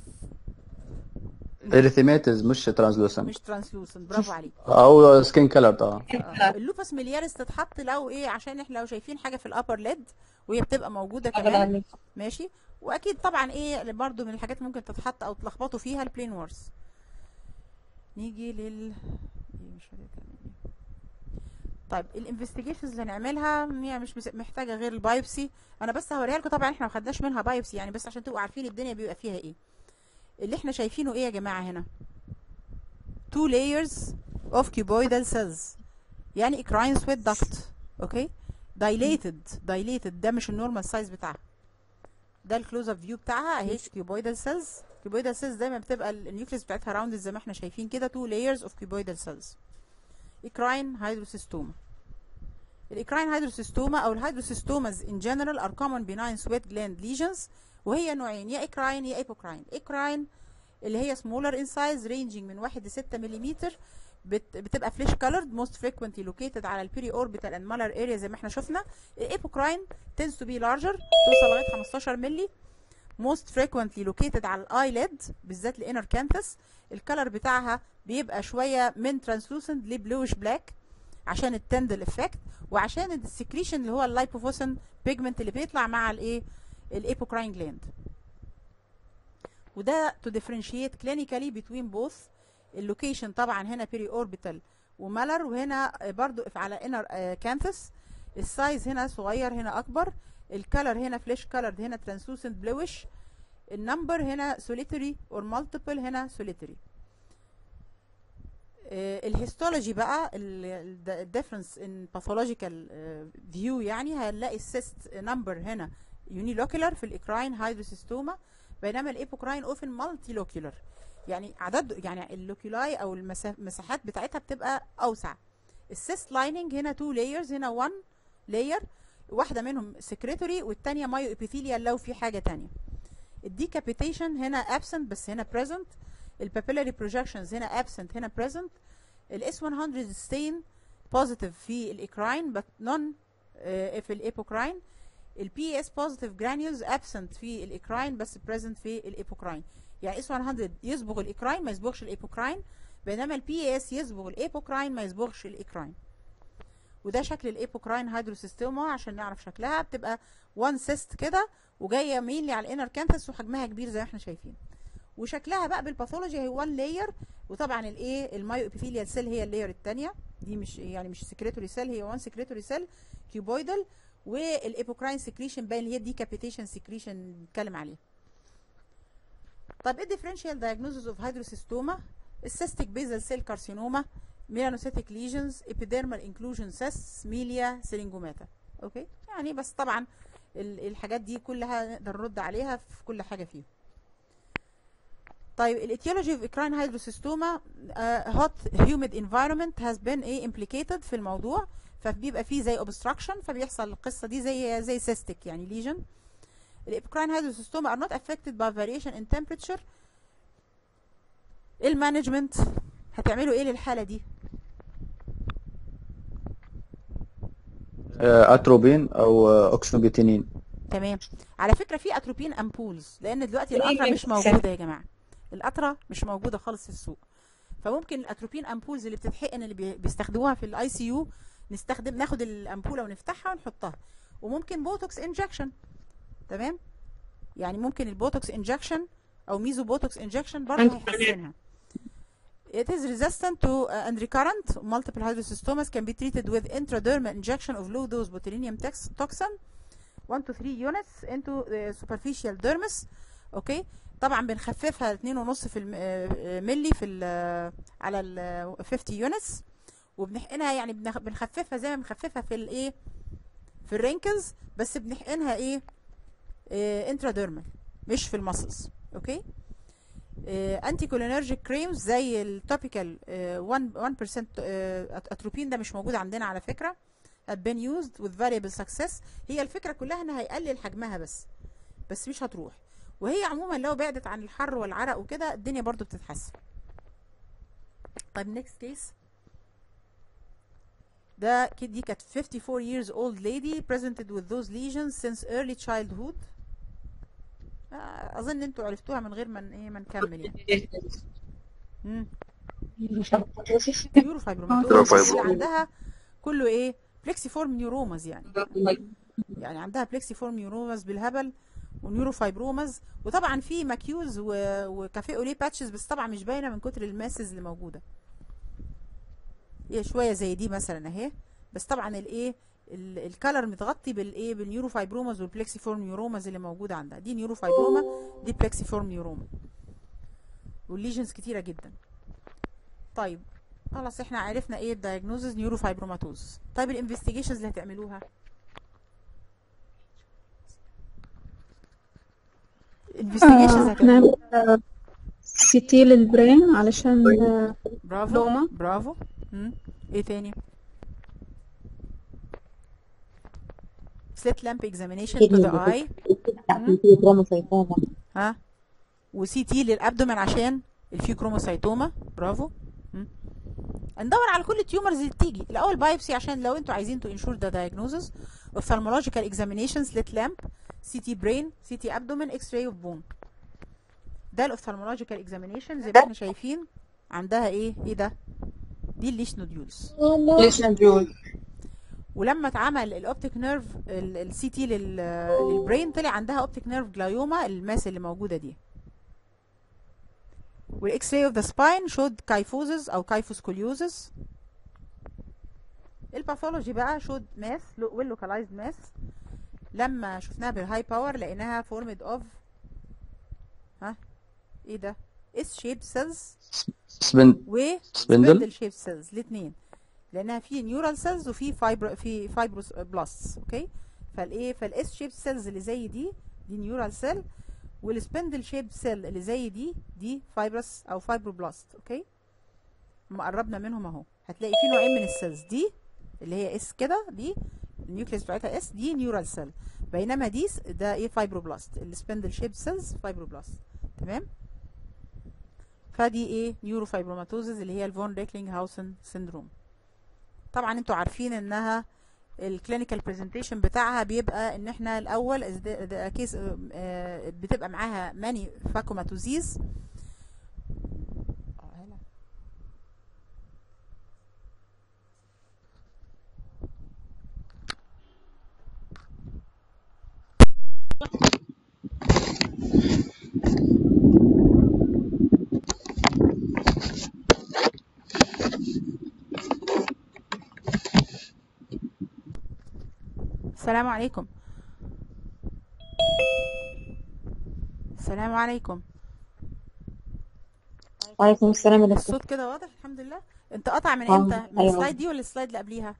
Speaker 10: اريثيماتيز مش ترانسلوسنت
Speaker 1: مش ترانسلوسنت برافو عليك
Speaker 10: او سكين كلر اه
Speaker 1: آه. اللوبس مليارس تتحط لو ايه عشان احنا لو شايفين حاجه في الابر ليد وهي بتبقى موجوده كمان ماشي واكيد طبعا ايه برضو من الحاجات ممكن تتحط او تلخبطوا فيها البلين وورس نيجي لل إيه مش فاكرة كان إيه. طيب الانفستيجيشنز اللي هنعملها هي مش مس- محتاجه غير البايوبسي انا بس هوريها لكم طبعا احنا ما خدناش منها بايوبسي يعني بس عشان تبقوا عارفين الدنيا بيبقى فيها ايه اللي احنا شايفينه ايه يا جماعه هنا two layers of cuboidal cells يعني اكراين سويت داكت اوكي dilated dilated ده مش النورمال سايز بتاعها ده الكلوز اب فيو بتاعها اهي كيوبويدال سيلز كيوبويدال سيلز دايما بتبقى ال- النيوكليس بتاعتها راوند زي ما احنا شايفين كده two layers of cuboidal cells اكراين هيدروسيستوما الاكراين هيدروسيستوما او الهيدروسيستوماز in general are common benign sweat gland lesions وهي نوعين يا اكراين يا ايبوكراين اكراين اللي هي smaller in size ranging من 1 ل 6 ملم بت- بتبقى فليش colored most frequently located على البيري اوربيتال and malar area زي ما احنا شفنا الايبوكراين tends to be larger توصل لغايه 15 مللي most frequently located على الايليد بالذات الانر كانثس الكلر بتاعها بيبقى شويه من translucent لبلوش بلاك عشان التندل افكت وعشان السكريشن اللي هو اللايبوفوسين بيجمنت اللي بيطلع مع الايه الايبوكراين جلاند وده to differentiate clinically between both اللوكيشن طبعا هنا بيري اوربيتال ومالر وهنا برضو على انر كانثس السايز هنا صغير هنا اكبر الكالر هنا فليش كالرد هنا ترانسلوسنت بلوش النمبر هنا سوليتري اور مالتيبل هنا سوليتري الهيستولوجي بقى الديفرنس ان باثولوجيكال فيو يعني هنلاقي السيست نمبر هنا يونيلوكيولر في الاكراين هيدروسيستوما بينما الايبوكراين اوفن مالتي لوكيولر يعني عدد يعني اللوكيولاي او المساحات بتاعتها بتبقى اوسع السيست لايننج هنا تو لايرز هنا 1 لاير واحده منهم سكريتوري والثانيه مايو ابيثيليال لو في حاجه ثانيه الديكابيتيشن هنا ابسنت بس هنا بريزنت البابيلاري بروجكشنز هنا ابسنت هنا بريزنت الاس 100 ستين بوزيتيف في الاكراين بس نون في الايبوكراين البي اس بوزيتيف جرانيولز ابسنت في الاكراين بس بريزنت في الايبوكراين يعني اس 100 يصبغ الاكراين ما يصبغش الايبوكراين بينما البي اس يصبغ الايبوكراين ما يصبغش الاكراين وده شكل الايبوكراين هيدروسيستوما عشان نعرف شكلها بتبقى وان سيست كده وجايه مينلي على الانر كانثس وحجمها كبير زي ما احنا شايفين وشكلها بقى بالباثولوجي هي وان لاير وطبعا الايه المايو ابيثيليال سيل هي اللاير الثانيه دي مش يعني مش سكريتوري سيل هي وان سكريتوري سيل كيوبويدال والابوكراين سكريشن باين اللي هي ديكابيتيشن سكريشن بنتكلم عليها طب ايه الديفرنشال دايجنوزز اوف هيدروسيستوما السيستيك بيزل سيل كارسينوما ميلانوسيتيك ليجنز ابيديرمال انكلوجن سيس ميليا سيلينجوماتا اوكي يعني بس طبعا ال- الحاجات دي كلها نقدر نرد عليها في كل حاجه فيهم طيب الاتيولوجي اوف اكراين هيدروسيستوما هوت هيوميد انفايرمنت هاز بين ايه امبليكيتد في الموضوع فبيبقى فيه زي اوبستراكشن فبيحصل القصه دي زي زي سيستيك يعني ليجن الابكراين هيدروسيستوما are not affected by variation in temperature المانجمنت هتعملوا ايه للحاله دي
Speaker 10: آه، اتروبين او آه، اوكسنوبيتينين
Speaker 1: تمام على فكره في اتروبين امبولز لان دلوقتي القطره مش موجوده يا جماعه القطره مش موجوده خالص في السوق فممكن الاتروبين امبولز اللي بتتحقن اللي بي- بيستخدموها في الاي سي يو نستخدم ناخد الامبوله ونفتحها ونحطها وممكن بوتوكس انجكشن تمام يعني ممكن البوتوكس انجكشن او ميزو بوتوكس انجكشن برضه هيحسنها It is resistant to uh, and recurrent multiple hydrocystomas can be treated with intradermal injection of low dose botulinum tox- toxin 1 to 3 units into the superficial dermis اوكي طبعا بنخففها 2.5 في الم- آه، ملي في ال على ال 50 units وبنحقنها يعني بنخ- بنخففها زي ما بنخففها في الايه في الرينكلز بس بنحقنها ايه انتراديرمال مش في المسلز اوكي انتي كولينرجيك كريمز زي التوبيكال 1 1% آه، اتروبين ده مش موجود عندنا على فكره have been used with variable success هي الفكره كلها انها هيقلل حجمها بس بس مش هتروح وهي عموما لو بعدت عن الحر والعرق وكده الدنيا برضو بتتحسن طيب next case ده كده دي كانت 54 years old lady presented with those lesions since early childhood آه، اظن انتوا عرفتوها من غير ما ن- ايه ما نكمل يعني امم نيورو فايبروماتوز اللي عندها كله ايه بلكسيفورم نيورومز يعني يعني عندها بلكسيفورم نيورومز بالهبل ونيورو فايبرومز وطبعا في ماكيوز و... وكافيه اوليه باتشز بس طبعا مش باينه من كتر الماسز اللي موجوده هي شويه زي دي مثلا اهي بس طبعا الايه ال- الكالر متغطي بالايه بالنيورو فايبرومز والبلكسيفورم نيورومز اللي موجوده عندها دي نيورو فايبروما دي بلكسيفورم نيوروما والليجنز كتيره جدا طيب خلاص احنا عرفنا ايه الدايجنوزز نيورو فايبروماتوز طيب الانفستيجيشنز اللي هتعملوها الانفستيجيشنز
Speaker 8: آه،
Speaker 1: هتعملوها
Speaker 8: نعمل سي تي للبرين علشان آه،
Speaker 1: برافو
Speaker 8: لوما.
Speaker 1: برافو مم. ايه تاني slit lamp examination to the eye ها وسي تي للابدومن عشان الفيو كروموسايتوما برافو مم. ندور على كل التيومرز اللي بتيجي الاول بايبسي عشان لو انتوا عايزين تو انشور ذا diagnosis ophthalmological examination slit lamp سي تي برين سي تي ابدومن اكس راي اوف بون ده الاوفثالمولوجيكال اكزامينيشن زي ما احنا شايفين عندها ايه ايه ده دي الليش نوديولز
Speaker 5: ليش ندول
Speaker 1: ولما اتعمل الاوبتيك نيرف السي تي للبرين طلع عندها اوبتيك نيرف جلايوما الماس اللي موجوده دي والاكس راي اوف ذا سباين شود كايفوزز او كايفوسكوليوزز الباثولوجي بقى شود ماس ويل لوكالايزد ماس لما شفناها بالهاي باور لقيناها فورمد اوف ها ايه ده اس شيب سيلز
Speaker 10: سبن
Speaker 1: و
Speaker 10: سبندل
Speaker 1: سبندل شيب سيلز الاثنين لانها في نيورال سيلز وفي فايبر في فايبروس بلاستس اوكي فالايه فالاس شيب سيلز اللي زي دي دي نيورال سيل والسبندل شيب سيل اللي زي دي دي فايبرس او فايبروبلاست اوكي ما قربنا منهم اهو هتلاقي في نوعين من السيلز دي اللي هي اس كده دي النيوكليس بتاعتها اس دي نيورال سيل بينما دي س- ده ايه فايبروبلاست السبندل شيب سيلز فايبروبلاست تمام فدي ايه نيورو فايبروماتوزز اللي هي الفون ريكلينج هاوسن سيندروم طبعا انتوا عارفين انها الكلينيكال برزنتيشن بتاعها بيبقى ان احنا الاول is the- the case آه، بتبقى معاها ماني فاكوماتوزيز السلام عليكم السلام عليكم
Speaker 6: وعليكم السلام يا دكتور
Speaker 1: الصوت كده واضح الحمد لله انت قطع من
Speaker 6: اه
Speaker 1: امتى من
Speaker 6: ايوه
Speaker 1: السلايد دي ولا السلايد اللي قبليها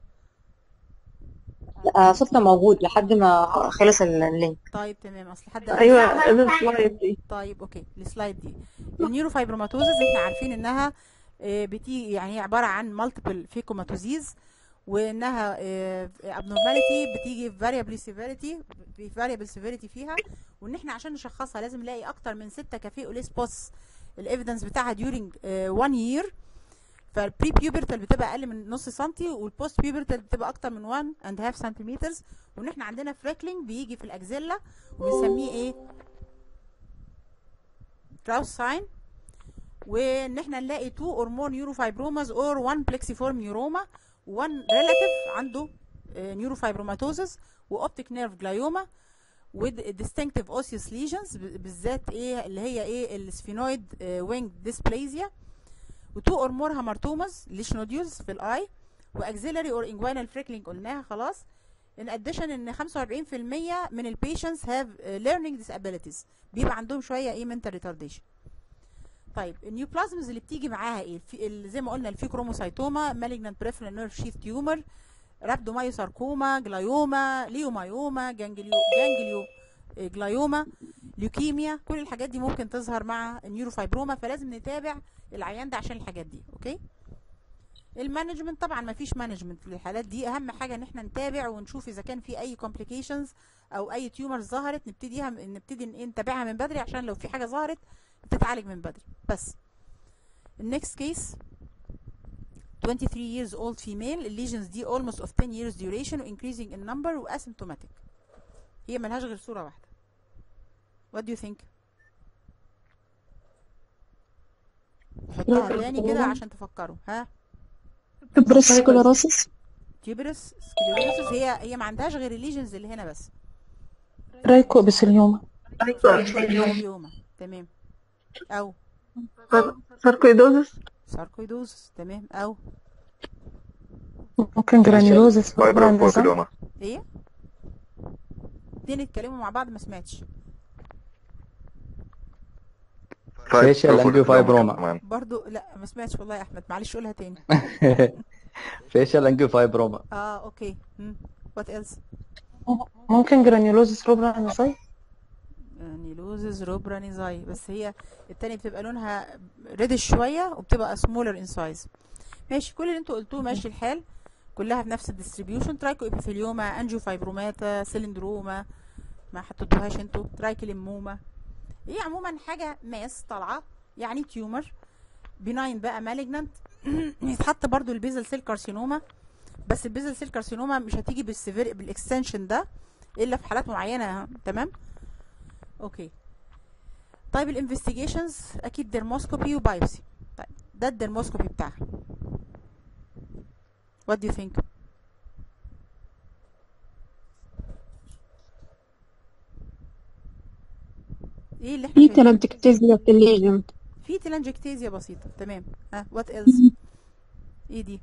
Speaker 6: لا، صوتنا موجود لحد ما خلص ال- اللينك
Speaker 1: طيب تمام اصل حد
Speaker 9: ايوه السلايد دي
Speaker 1: طيب اوكي السلايد دي النيوروفايبروماتوزز احنا عارفين انها آه، بتيجي يعني هي عباره عن مالتيبل فيكوماتوزيز وانها ابنورماليتي بتيجي فاريبل سيفيريتي في فاريبل سيفيريتي فيها وان احنا عشان نشخصها لازم نلاقي اكتر من 6 كافيه اوليس بوس الايفيدنس بتاعها during 1 يير فالبري بيوبرتال بتبقى اقل من نص سنتي والبوست بيوبرتال بتبقى اكتر من 1 اند هاف سنتيمترز وان احنا عندنا فريكلينج بيجي في الاكزيلا وبنسميه ايه كراوس ساين وان احنا نلاقي 2 اور مور نيوروفايبروماز اور 1 بلكسيفورم نيوروما و1 ريلاتيف عنده نيوروفايبروماتوزس واوبتيك نيرف جلايوما وديستنكتيف اوسيوس ليجنز بالذات ايه اللي هي ايه السفينويد وينج ديسبليزيا و2 اور مور هامارتوماز ليش نوديولز في الاي واكسيلري اور انجوينال فريكلينج قلناها خلاص in addition ان 45% من البيشنتس have uh, learning disabilities بيبقى عندهم شويه ايه mental retardation طيب النيوبلازمز اللي بتيجي معاها ايه في ال- زي ما قلنا الفي كروموسايتوما malignant peripheral nerve sheath tumor رابدومايوساركوما جلايوما ليومايوما جانجليو جانجليو آه، جلايوما ليوكيميا كل الحاجات دي ممكن تظهر مع النيوروفايبروما فلازم نتابع العيان ده عشان الحاجات دي اوكي المانجمنت طبعا ما فيش مانجمنت في الحالات دي اهم حاجه ان احنا نتابع ونشوف اذا كان في اي كومبليكيشنز او اي تيومر ظهرت نبتديها نبتدي ن- نتابعها من بدري عشان لو في حاجه ظهرت تتعالج من بدري بس النكست كيس 23 years old female الليجنز دي almost of 10 years duration و increasing in number و asymptomatic هي ملهاش غير صورة واحدة what do you think حطها تاني كده عشان تفكروا ها
Speaker 8: تبرس سكليروسس
Speaker 1: تيوبرس سكليروسس هي هي ما عندهاش غير الليجنز اللي هنا بس
Speaker 8: رايكو بسليوما
Speaker 1: اليوم تمام او
Speaker 9: ساركويدوزس
Speaker 1: ساركويدوزس تمام او
Speaker 8: ممكن جرانيولوزس
Speaker 7: فايبروفوركلوما
Speaker 1: ايه اتنين اتكلموا مع بعض ما سمعتش
Speaker 10: فيشل انجيوفايبروما
Speaker 1: برضو لا ما سمعتش والله يا احمد معلش قولها تاني
Speaker 10: فيشل انجيوفايبروما
Speaker 1: اه اوكي وات ايلس
Speaker 8: ممكن جرانيولوزس روبرا نصي
Speaker 1: نيلوزز روبرانيزاي بس هي التانية بتبقى لونها ريدش شوية وبتبقى سمولر ان سايز ماشي كل اللي انتوا قلتوه ماشي الحال كلها بنفس الديستريبيوشن ترايكو ابيثيليوما انجيو فايبروماتا سيلندروما ما حطيتوهاش انتوا ترايكليموما هي عموما حاجة ماس طالعة يعني تيومر بناين بقى مالجنانت يتحط برضو البيزل سيل كارسينوما بس البيزل سيل كارسينوما مش هتيجي بالسيفير بالاكستنشن ده الا في حالات معينة تمام اوكي طيب الانفستيجيشنز اكيد ديرموسكوبي وبايوسي طيب ده الديرموسكوبي بتاعها what do you think ايه اللي احنا
Speaker 8: في
Speaker 1: شايفينه
Speaker 8: تلانتكتيزيا في الليجن
Speaker 1: في تلانجكتيزيا بسيطة تمام ها what else ايه دي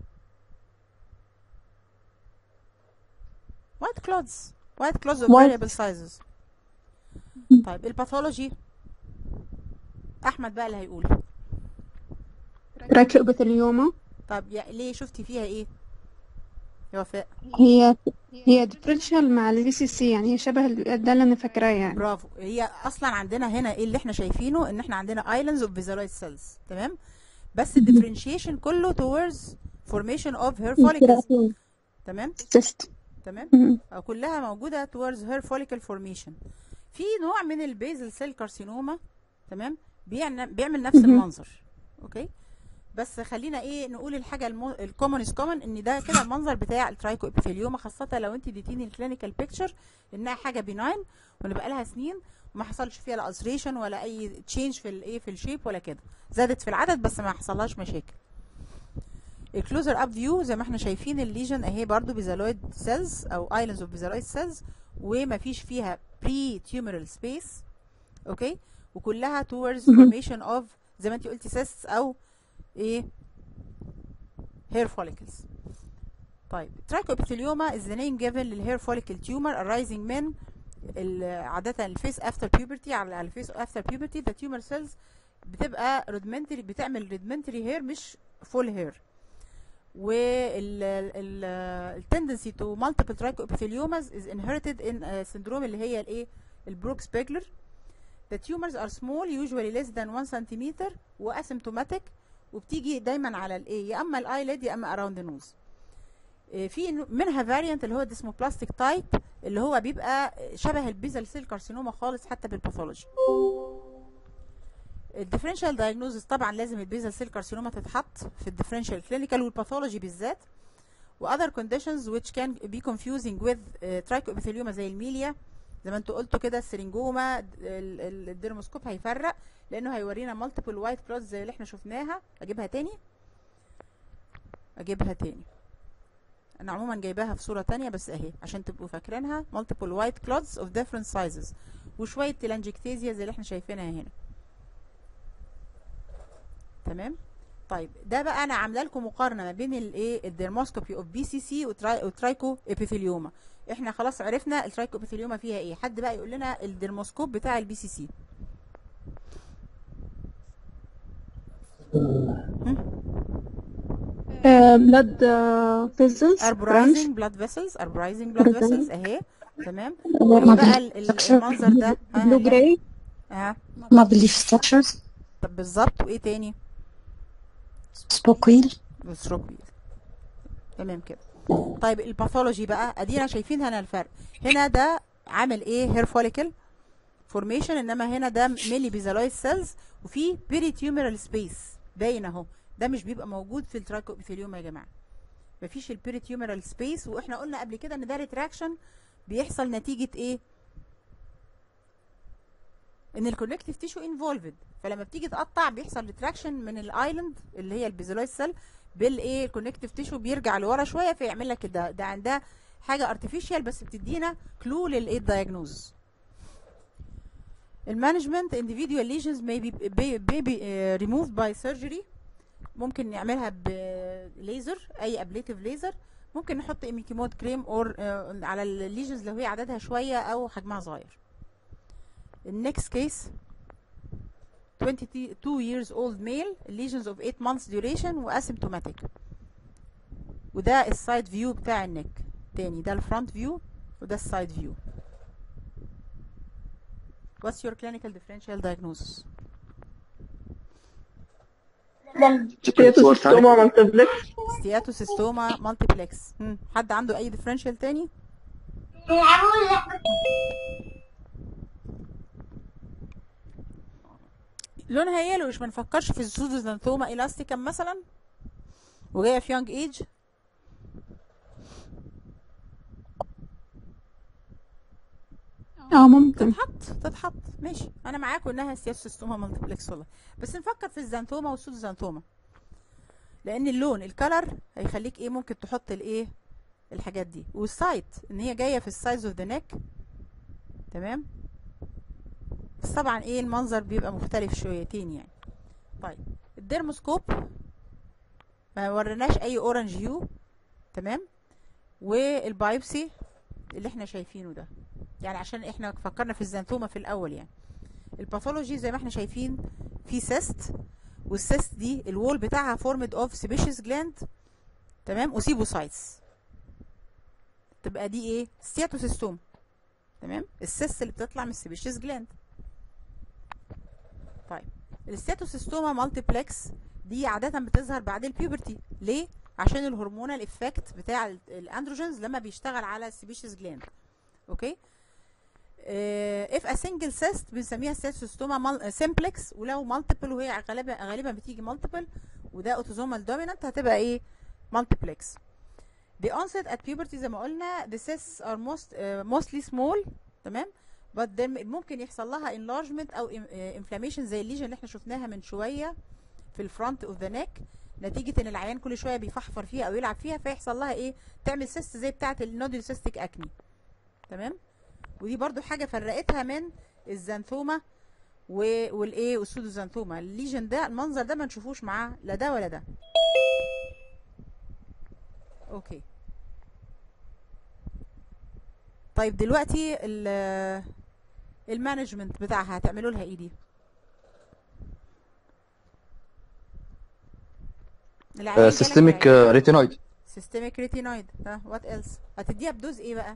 Speaker 1: white clots white clots of
Speaker 8: White-
Speaker 1: variable sizes طيب الباثولوجي احمد بقى اللي هيقول
Speaker 8: رايكو ابيثيليوما
Speaker 1: طب يا ليه شفتي فيها ايه يا وفاء
Speaker 8: هي هي ديفرنشال مع البي سي سي يعني هي شبه ال- ده اللي انا فاكراه يعني
Speaker 1: برافو هي اصلا عندنا هنا ايه اللي احنا شايفينه ان احنا عندنا islands of visualized cells تمام بس الديفرنشيشن كله towards formation of hair follicles تمام
Speaker 8: سيست
Speaker 1: تمام أو كلها موجودة towards hair follicle formation في نوع من البيزل سيل كارسينوما تمام بيعن- بيعمل نفس
Speaker 8: مهم.
Speaker 1: المنظر اوكي بس خلينا ايه نقول الحاجه الكومن از كومن ان ده كده المنظر بتاع الترايكو ابيثيليوما خاصه لو انت اديتيني الكلينيكال بيكتشر انها حاجه بيناين وان بقى لها سنين وما حصلش فيها لا ulceration ولا اي تشينج في الايه في الشيب ولا كده زادت في العدد بس ما حصلهاش مشاكل الكلوزر اب فيو زي ما احنا شايفين الليجن اهي برضو بيزالويد سيلز او ايلاندز اوف بيزالويد سيلز وما فيش فيها بري تيومرال سبيس اوكي وكلها towards
Speaker 8: مهم.
Speaker 1: formation of زي ما انت قلتي cysts او ايه hair follicles طيب trichoepithelioma is the name given للhair follicle tumor arising من ال- عادة الفيس after puberty على الفيس after puberty the tumor cells بتبقى rudimentary بتعمل rudimentary hair مش full hair وال ال ال tendency to multiple trichoepitheliomas is inherited in a syndrome اللي هي الايه البروكس بيجلر the tumors are small usually less than 1 centimeter وasymptomatic وبتيجي دايما على الايه يا اما الايلid يا اما around the nose إيه، في إنه- منها فاريانت اللي هو اسمه بلاستيك تايب اللي هو بيبقى شبه البيزل سيل كارسينوما خالص حتى بالباثولوجي الديفرنشال دايجنوزس طبعا لازم البيزل سيل كارسينوما تتحط في الديفرنشال كلينيكال والباثولوجي بالذات و other conditions which can be confusing with uh, trichoepithelioma زي الميليا زي ما انتوا قلتوا كده السرنجوما ال- ال- الديرموسكوب هيفرق لانه هيورينا multiple white clots زي اللي احنا شفناها اجيبها تاني اجيبها تاني انا عموما جايباها في صورة تانية بس اهي عشان تبقوا فاكرينها multiple white clots of different sizes وشوية تلانجكتيزيا زي اللي احنا شايفينها هنا تمام طيب ده بقى انا عامله لكم مقارنه ما بين الايه الديرموسكوبي اوف بي سي سي وترايكو ابيثيليوما احنا خلاص عرفنا الترايكو ابيثيليوما فيها ايه حد بقى يقول لنا الديرموسكوب بتاع البي سي سي
Speaker 8: بلاد فيزلز
Speaker 1: arborizing blood vessels arborizing blood
Speaker 8: Arborizing.
Speaker 1: vessels اهي تمام
Speaker 11: ما
Speaker 1: ايه بقى ال- ال-
Speaker 11: structure.
Speaker 1: المنظر ده ها
Speaker 8: بلو
Speaker 1: هي-
Speaker 8: جراي
Speaker 1: اه
Speaker 11: ما بليف ستراكشرز
Speaker 1: طب بالظبط وايه تاني
Speaker 11: سبوكويل
Speaker 1: بستروكويل تمام كده طيب الباثولوجي بقى ادينا شايفين هنا الفرق هنا ده عامل ايه هير فوليكل فورميشن انما هنا ده ميلي بيزالويد سيلز وفي بيريتيومرال سبيس باين اهو ده مش بيبقى موجود في التراكو ابيثيليوم يا جماعه مفيش البيريتيومرال سبيس واحنا قلنا قبل كده ان ده ريتراكشن بيحصل نتيجه ايه ان الكونكتيف تيشو انفولفد فلما بتيجي تقطع بيحصل ريتراكشن من الايلاند اللي هي البيزالويد سيل بالايه الكونكتيف تيشو بيرجع لورا شويه فيعمل لك ده ده عندها حاجه ارتفيشال بس بتدينا كلو للايه الدايجنوز المانجمنت individual lesions may be, be, be, be uh, removed by surgery ممكن نعملها بليزر اي ابليتيف ليزر ممكن نحط ايميكيمود كريم اور على الليجنز لو هي عددها شويه او حجمها صغير النكست كيس 22 years old male lesions of 8 months duration واسيمتوماتيك وده السايد فيو بتاع النك تاني ده الفرونت فيو وده السايد فيو What's your clinical differential diagnosis?
Speaker 9: ستياتوسيستوما مالتيبلكس
Speaker 1: ستياتوسيستوما مالتيبلكس حد عنده اي differential تاني؟ لونها يلوش ما نفكرش في السودوزانثوما الاستيكم مثلا وجايه في يونج ايج
Speaker 8: اه ممكن
Speaker 1: تتحط تتحط ماشي انا معاكم انها ستياتوسيستوما مالتيبلكس والله بس نفكر في الزانثوما والسودوزانثوما لان اللون الكلر هيخليك ايه ممكن تحط الايه الحاجات دي والسايت ان هي جايه في السايز اوف ذا نيك تمام بس طبعا ايه المنظر بيبقى مختلف شويتين يعني طيب الديرموسكوب ما وريناش اي اورنج هيو تمام والبايبسي اللي احنا شايفينه ده يعني عشان احنا فكرنا في الزنثومه في الاول يعني الباثولوجي زي ما احنا شايفين في سيست والسيست دي الوول بتاعها فورمد اوف سيبيشيس جلاند تمام وسيبوسايتس تبقى دي ايه ستياتوسيستوم تمام السيست اللي بتطلع من السيبيشيس جلاند طيب الستاتوسيستوما مالتيبلكس دي عادة بتظهر بعد البيوبرتي ليه؟ عشان الهرمونال افكت بتاع ال- الاندروجينز لما بيشتغل على السبيشيز جلاند اوكي اف ا سنجل سيست بنسميها ستاتوسيستوما سمبلكس ولو مالتيبل وهي غالبا غالبا بتيجي مالتيبل وده اوتوزومال دومينانت هتبقى ايه مالتيبلكس the onset at puberty زي ما قلنا the cysts are most uh, mostly small تمام but then ممكن يحصل لها enlargement او im- uh, inflammation زي الليجن اللي احنا شفناها من شويه في الفرونت اوف ذا نيك نتيجه ان العيان كل شويه بيفحفر فيها او يلعب فيها فيحصل لها ايه تعمل سيست زي بتاعه النودل سيستيك اكني تمام ودي برضو حاجه فرقتها من الزانثوما و- والايه والسودوزانثوما الليجن ده المنظر ده ما نشوفوش معاه لا ده ولا ده اوكي طيب دلوقتي ال المانجمنت بتاعها هتعملوا لها ايه دي
Speaker 10: سيستميك ريتينويد
Speaker 1: سيستميك ريتينويد ها وات ايلس هتديها بدوز ايه بقى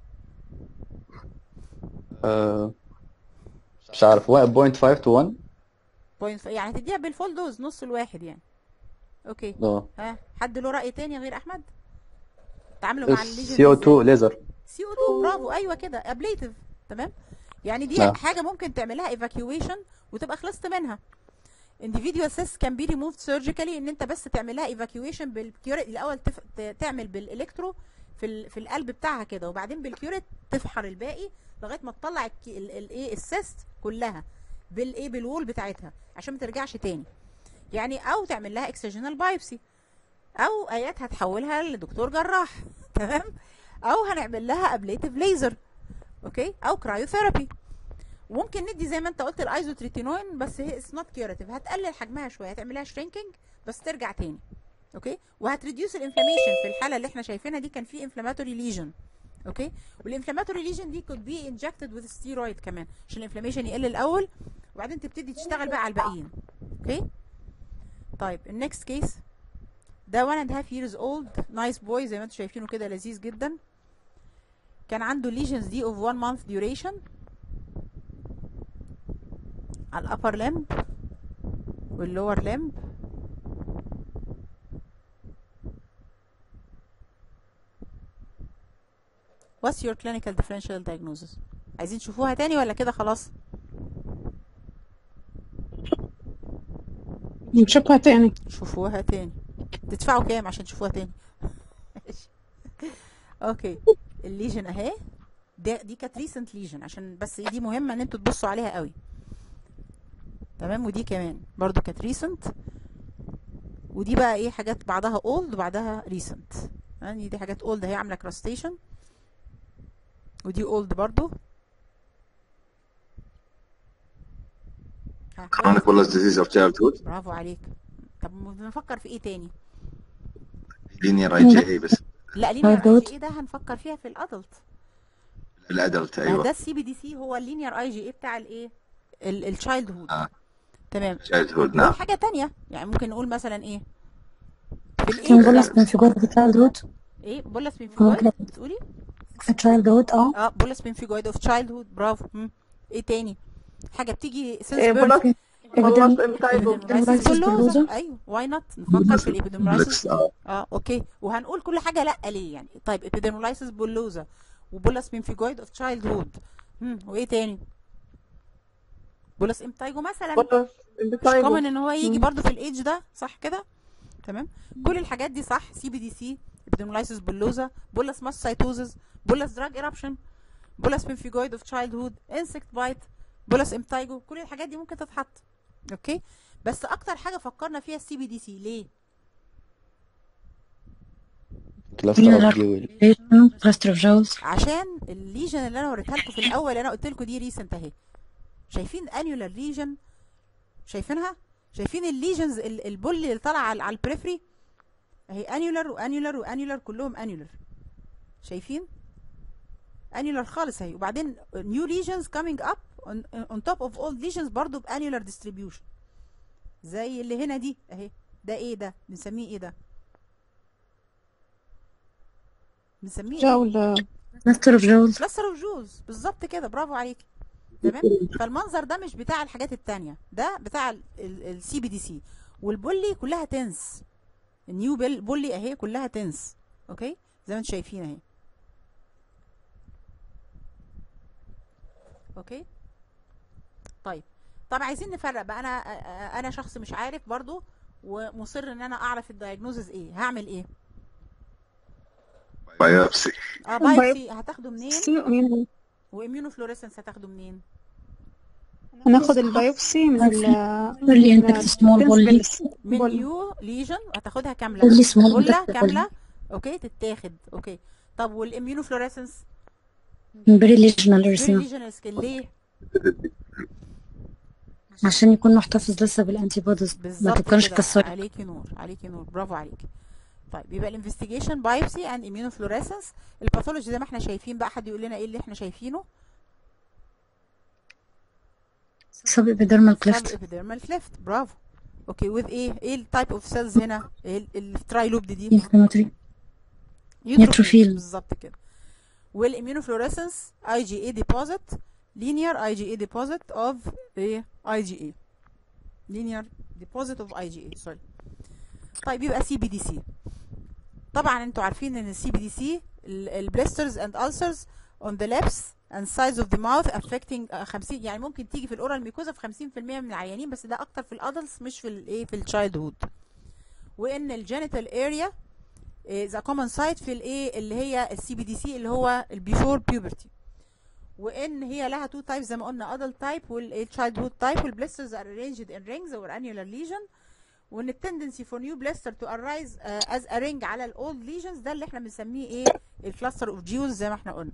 Speaker 10: مش عارف 1.5 to 1
Speaker 1: بوينت يعني هتديها بالفول دوز نص الواحد يعني اوكي
Speaker 10: اه
Speaker 1: ها حد له رأي تاني غير احمد تعاملوا مع الليجن
Speaker 10: سي او 2 ليزر
Speaker 1: سي او 2 برافو ايوه كده ابليتيف تمام يعني دي
Speaker 10: نعم.
Speaker 1: حاجه ممكن تعملها ايفاكيويشن وتبقى خلصت منها individual cyst can be removed surgically ان انت بس تعملها ايفاكيويشن بالكيوريت الاول تف... ت- تعمل بالالكترو في ال... في القلب بتاعها كده وبعدين بالكيوريت تفحر الباقي لغايه ما تطلع الكي... ال... الايه السيست كلها بالايه بالوول بتاعتها عشان ما ترجعش تاني يعني او تعمل لها اكسجينال بايبسي او ايات هتحولها لدكتور جراح تمام او هنعمل لها ابليتيف ليزر اوكي او كرايوثيرابي وممكن ندي زي ما انت قلت الايزوتريتينوين بس هي اتس نوت كيوراتيف هتقلل حجمها شويه هتعملها شرينكينج بس ترجع تاني اوكي وهتريديوس الانفلاميشن في الحاله اللي احنا شايفينها دي كان في انفلاماتوري ليجن اوكي والانفلاماتوري ليجن دي could be injected with steroid كمان عشان الانفلاميشن يقل الاول وبعدين تبتدي تشتغل بقى على الباقيين اوكي طيب النكست كيس ده one and a half years old nice boy زي ما انتم شايفينه كده لذيذ جدا كان عنده lesions دي of one month duration على الابر limb واللور limb What's your clinical differential diagnosis عايزين تشوفوها تاني ولا كده خلاص
Speaker 8: نشوفها تاني
Speaker 1: شوفوها تاني تدفعوا كام عشان تشوفوها تاني ماشي. اوكي الليجن اهي دي دي كانت ريسنت ليجن عشان بس دي مهمه ان انتوا تبصوا عليها قوي تمام ودي كمان برضو كانت ريسنت ودي بقى ايه حاجات بعضها اولد وبعدها ريسنت يعني دي حاجات اولد هي عامله كراستيشن ودي اولد برضو ها
Speaker 7: chronic bullous disease of childhood
Speaker 1: برافو عليك طب نفكر في ايه تاني
Speaker 7: linear IgA بس
Speaker 1: لا لينير
Speaker 11: Childhood.
Speaker 1: اي جي اي ده هنفكر فيها في الادلت
Speaker 7: الادلت
Speaker 1: ما
Speaker 7: ايوه
Speaker 1: ده السي بي دي سي هو اللينير اي جي اي بتاع الايه التشايلد هود
Speaker 7: آه.
Speaker 1: تمام
Speaker 7: childhood نعم
Speaker 1: حاجه تانية يعني ممكن نقول مثلا ايه في
Speaker 11: Can
Speaker 1: الايه
Speaker 11: bullous pemphigoid of childhood?
Speaker 1: ايه بولس بينفيجويد بتقولي
Speaker 11: A childhood اه
Speaker 1: اه بولس بينفيجويد اوف تشايلد هود برافو مم. ايه تاني حاجه بتيجي سينس
Speaker 9: إيه،
Speaker 1: بيرث
Speaker 9: بولس بولس امتايجو
Speaker 11: Epidermolysis
Speaker 1: بلوزة
Speaker 11: bullosa.
Speaker 1: ايوه واي نوت نفكر في الابيديمولايسيس
Speaker 7: اه
Speaker 1: اه اوكي وهنقول كل حاجه لا ليه يعني طيب ابيديمولايسيس بولوزا وبولس بينفيجويد اوف تشايلد هود وايه تاني بولس امتايجو مثلا
Speaker 9: بولس
Speaker 1: مش
Speaker 9: امتايجو
Speaker 1: كومن ان هو يجي
Speaker 9: مم.
Speaker 1: برضو في الايدج ده صح كده تمام كل الحاجات دي صح سي بي دي سي ابيديمولايسيس بولوزا بولس ماستايتوزز بولس دراج ايرابشن بولس بينفيجويد اوف تشايلد هود انسكت بايت بولس امتايجو كل الحاجات دي ممكن تتحط اوكي بس اكتر حاجه فكرنا فيها السي بي دي سي ليه
Speaker 10: كلاستر اوف جويل
Speaker 11: cluster of jewels
Speaker 1: عشان الليجن اللي انا وريتها لكم في الاول انا قلت لكم دي ريسنت اهي شايفين انيولار ليجن شايفينها شايفين الليجنز البول اللي طالعه على على البريفري اهي انيولار وانيولار وانيولار كلهم انيولار شايفين انيولار خالص اهي وبعدين نيو ليجنز كامينج اب اون توب اوف اولد ليجنز برضو بانيولار ديستريبيوشن زي اللي هنا دي اهي ده ايه ده بنسميه ايه ده بنسميه ايه
Speaker 8: جولة
Speaker 11: cluster of jewels
Speaker 1: كلاستر اوف جوز بالظبط كده برافو عليك تمام فالمنظر ده مش بتاع الحاجات التانية ده بتاع السي بي دي سي والبولي كلها تنس النيو بل بولي اهي كلها تنس اوكي زي ما انتم شايفين اهي اوكي طيب طب عايزين نفرق بقى انا انا شخص مش عارف برضو ومصر ان انا اعرف الدايجنوزز ايه هعمل ايه
Speaker 7: بايوبسي
Speaker 1: اه بايبسي هتاخده منين واميونو فلوريسنس هتاخده منين
Speaker 8: هناخد البيوبسي من ال
Speaker 11: اللي انت small bully
Speaker 1: من
Speaker 8: بولي.
Speaker 1: نيو ليجن هتاخدها كامله
Speaker 11: bully small
Speaker 1: كلها
Speaker 11: bully.
Speaker 1: كامله اوكي تتاخد اوكي طب والاميونو فلوريسنس
Speaker 11: بريليجنال
Speaker 1: فيري
Speaker 11: ارسم
Speaker 1: ليجنال سكين ليه
Speaker 11: عشان يكون محتفظ لسه بالانتي بوديز ما
Speaker 1: بالظبط
Speaker 11: تبقاش
Speaker 1: كده
Speaker 11: كسر
Speaker 1: عليكي نور عليكي نور برافو عليكي طيب يبقى الانفستيجيشن بايوسي اند immunofluorescence الباثولوجي زي ما احنا شايفين بقى حد يقول لنا ايه اللي احنا شايفينه
Speaker 11: سب ابيدرمال
Speaker 1: سب
Speaker 11: كليفت
Speaker 1: ابيدرمال كليفت برافو اوكي with ايه ايه التايب اوف سيلز هنا ايه الترايلوب دي
Speaker 11: انفلاماتوري
Speaker 1: نيوتروفيل
Speaker 11: نيوتروفيل.
Speaker 1: بالظبط كده والاميونوفلوريسنس اي جي اي ديبوزيت linear اي جي اي ديبوزيت اوف ايه اي جي اي linear deposit of اي جي اي سوري طيب يبقى سي بي دي سي طبعا انتوا عارفين ان السي بي دي سي البليسترز اند ulcers on the lips and sides of the mouth affecting آه، 50 يعني ممكن تيجي في الاورال ميكوزا في 50% من العيانين بس ده اكتر في الادلتس مش في الايه في التشايلد هود وان الجينيتال اريا ذا كومن سايت في الايه اللي هي السي بي دي سي اللي هو البيفور بيوبرتي وان هي لها تو تايبس زي ما قلنا ادلت تايب والتشايلد هود تايب والبليسترز ار arranged in rings or annular lesion وان التندنسي فور نيو بليستر تو ارايز از ا رينج على الاولد ليجنز ده اللي احنا بنسميه ايه الكلاستر اوف جيوز زي ما احنا قلنا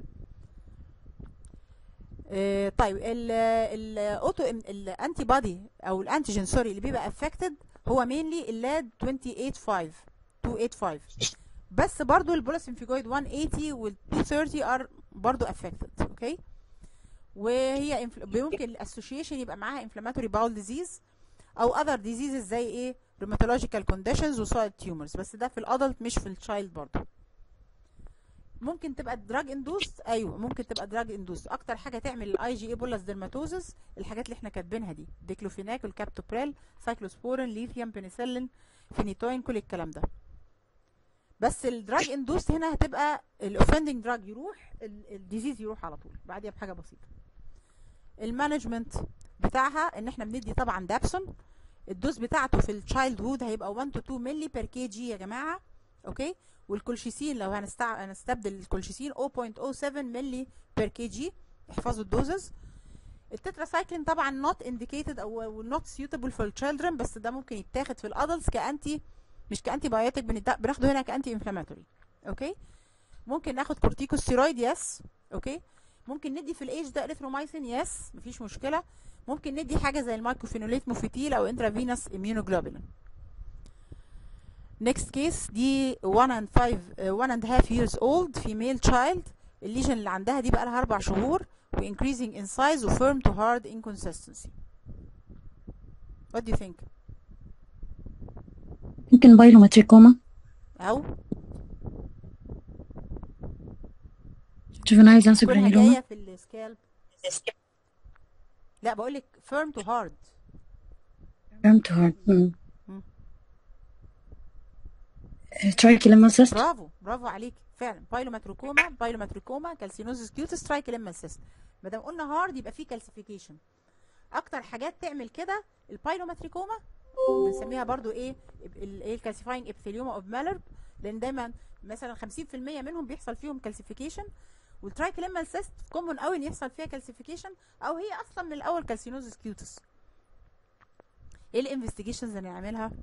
Speaker 1: آه، طيب الاوتو الانتي بودي او الانتيجين سوري اللي بيبقى افكتد هو مينلي اللاد 285 285 بس برضو البولاسيمفيجويد 180 وال 230 ار برضو افكتد اوكي وهي infl- ممكن الاسوشيشن يبقى معاها inflammatory bowel disease او other diseases زي ايه rheumatological conditions و solid tumors بس ده في الادلت مش في التشايلد برضو ممكن تبقى دراج اندوست ايوه ممكن تبقى دراج اندوست اكتر حاجه تعمل الاي جي اي بولاس ديرماتوزس الحاجات اللي احنا كاتبينها دي ديكلوفيناك والكابتوبريل سايكلوسبورين ليثيوم بنسلين فينيتوين كل الكلام ده بس الدراج اندوست هنا هتبقى الاوفندنج دراج يروح الديزيز يروح على طول بعديها بحاجه بسيطه المانجمنت بتاعها ان احنا بندي طبعا دابسون الدوز بتاعته في التشايلد هود هيبقى 1 تو 2 مللي بير كي جي يا جماعه اوكي والكولشيسين لو هنستع... هنستبدل الكولشيسين 0.07 مللي بير كي جي احفظوا الدوزز التتراسايكلين طبعا نوت انديكيتد او نوت سيوتابل فور التشيلدرن بس ده ممكن يتاخد في الادلتس كانتي مش كانتي بايوتيك بندا- بناخده هنا كانتي انفلاماتوري اوكي ممكن ناخد كورتيكوستيرويد يس اوكي ممكن ندي في الايج ده اريثرومايسين يس مفيش مشكله ممكن ندي حاجه زي المايكروفينوليت موفيتيل او انترافينوس immunoglobulin next case دي 1 and 5 uh, 1 and half years old female child الليجن اللي عندها دي بقى لها اربع شهور و increasing in size و firm to hard inconsistency what do you think
Speaker 11: ممكن بايلوماتريكوما
Speaker 1: او
Speaker 11: جوفنايل جانسي
Speaker 1: كلها
Speaker 11: جرانيلوما
Speaker 1: جايه في السكالب لا بقول لك firm to hard
Speaker 11: فهمت هارد
Speaker 1: مم.
Speaker 11: ترايكيليمال سيست
Speaker 1: برافو برافو عليك فعلا بايلوماتروكوما بايلوماتروكوما كالسينوزس كيوتس ترايكليمال سيست ما دام قلنا هارد يبقى فيه كالسيفيكيشن اكتر حاجات تعمل كده البايلوماتريكوما بنسميها برضو ايه ال- ايه الكالسيفاينج ابيثيليوما اوف مالرب لان دايما مثلا 50% منهم بيحصل فيهم كالسيفيكيشن والترايكليمال سيست كومون قوي ان يحصل فيها كالسيفيكيشن او هي اصلا من الاول كالسينوزس كيوتس ايه الانفستيجيشنز اللي نعملها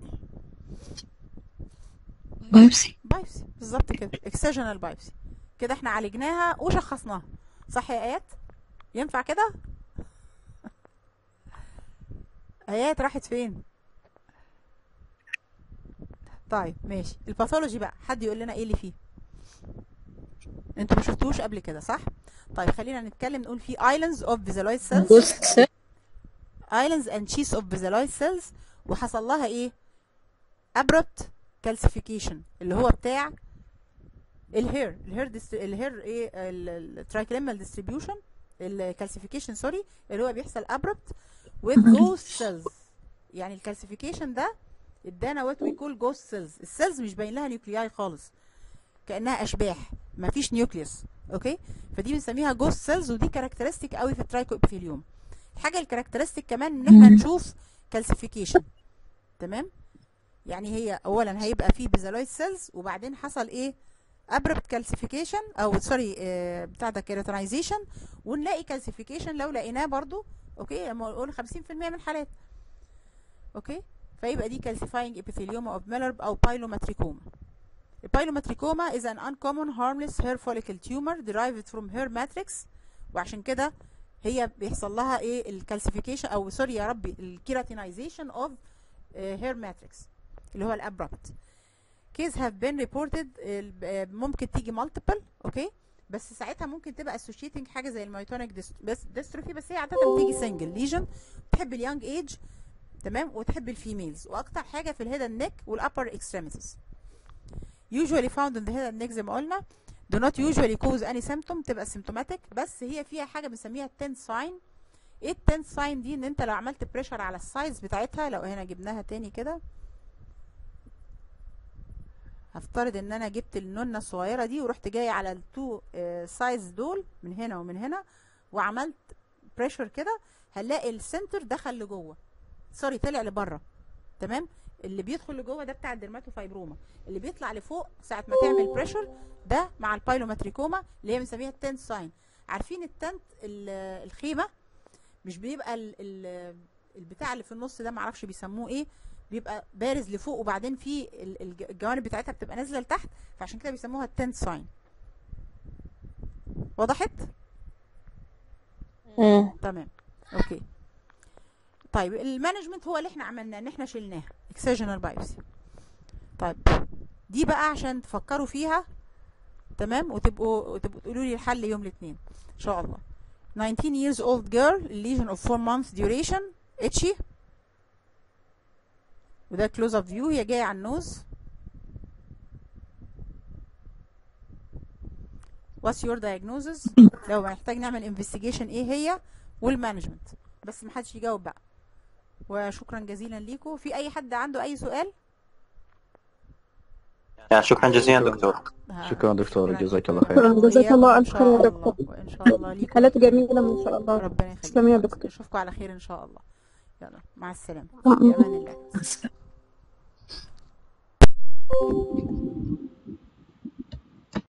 Speaker 11: بايبسي
Speaker 1: بايبسي بالظبط كده اكسجنال بايبسي كده احنا عالجناها وشخصناها صح يا ايات ينفع كده ايات راحت فين طيب ماشي الباثولوجي بقى حد يقول لنا ايه اللي فيه انتوا ما شفتوش قبل كده صح طيب خلينا نتكلم نقول في islands of basaloid cells
Speaker 5: Ghost
Speaker 1: islands and sheets of basaloid cells وحصل لها ايه abrupt calcification اللي هو بتاع الهير الهير ديست... الهير ايه الترايكليمال ديستريبيوشن الكالسيفيكيشن سوري اللي هو بيحصل abrupt with ghost cells يعني الكالسيفيكيشن ده ادانا وات وي كول جوست سيلز السيلز مش باين لها نيوكلياي خالص كانها اشباح مفيش نيوكليوس اوكي فدي بنسميها جوست سيلز ودي كاركترستيك قوي في الترايكو ابيثيليوم الحاجه الكاركترستيك كمان ان احنا نشوف كالسيفيكيشن تمام يعني هي اولا هيبقى في بيزالويد سيلز وبعدين حصل ايه ابربت كالسيفيكيشن او سوري آه بتاع ده كيراتينايزيشن ونلاقي كالسيفيكيشن لو لقيناه برضو اوكي لما نقول 50% من الحالات اوكي فيبقى دي calcifying epithelioma of Miller او بايلوماتريكوما البايلوماتريكوما is an uncommon harmless hair follicle tumor derived from hair matrix وعشان كده هي بيحصل لها ايه الكالسيفيكيشن او سوري يا ربي الكيراتينايزيشن اوف هير ماتريكس اللي هو الابربت كيس هاف بين ريبورتد ممكن تيجي مالتيبل اوكي بس ساعتها ممكن تبقى اسوشيتنج حاجه زي الميتونيك بس ديستروفي بس هي عاده بتيجي سنجل ليجن تحب اليونج ايج تمام وتحب الفيميلز واكتر حاجه في الهيد اند نيك والابر اكستريميتيز usually found in the head and neck زي ما قلنا do not usually cause any symptom تبقى symptomatic بس هي فيها حاجه بنسميها التنس ساين ايه التنس ساين دي ان انت لو عملت بريشر على السايز بتاعتها لو هنا جبناها تاني كده هفترض ان انا جبت النونه الصغيره دي ورحت جاي على التو سايز دول من هنا ومن هنا وعملت بريشر كده هنلاقي السنتر دخل لجوه سوري طلع لبره تمام اللي بيدخل لجوه ده بتاع الدرماتوفايبروما اللي بيطلع لفوق ساعه ما تعمل بريشر ده مع البايلوماتريكوما اللي هي بنسميها التنت ساين عارفين التنت ال- الخيمه مش بيبقى ال ال البتاع اللي في النص ده معرفش بيسموه ايه بيبقى بارز لفوق وبعدين في ال- الج- الجوانب بتاعتها بتبقى نازله لتحت فعشان كده بيسموها التنت ساين وضحت تمام اوكي طيب المانجمنت هو اللي احنا عملناه ان احنا شلناها اكسجنال بايوسي طيب دي بقى عشان تفكروا فيها تمام وتبقوا وتبقوا تقولوا لي الحل يوم الاثنين ان شاء الله 19 years old girl lesion of 4 months duration itchy وده close up view هي جايه على النوز what's your diagnosis لو محتاج نعمل investigation ايه هي والمانجمنت بس محدش يجاوب بقى وشكرا جزيلا ليكم في اي حد عنده اي سؤال
Speaker 2: يعني شكرا جزيلا دكتور
Speaker 10: شكرا دكتور جزاك الله خير
Speaker 9: شكرا جزاك الله ألف خير يا
Speaker 1: الله
Speaker 9: دكتور
Speaker 1: وان شاء الله ليكم
Speaker 9: حالات جميلة ما شاء الله
Speaker 1: ربنا يخليك
Speaker 9: تسلمي يا دكتور
Speaker 1: اشوفكم على خير ان شاء الله يلا مع السلامه
Speaker 9: آه.
Speaker 1: في امان الله
Speaker 11: مع السلامة.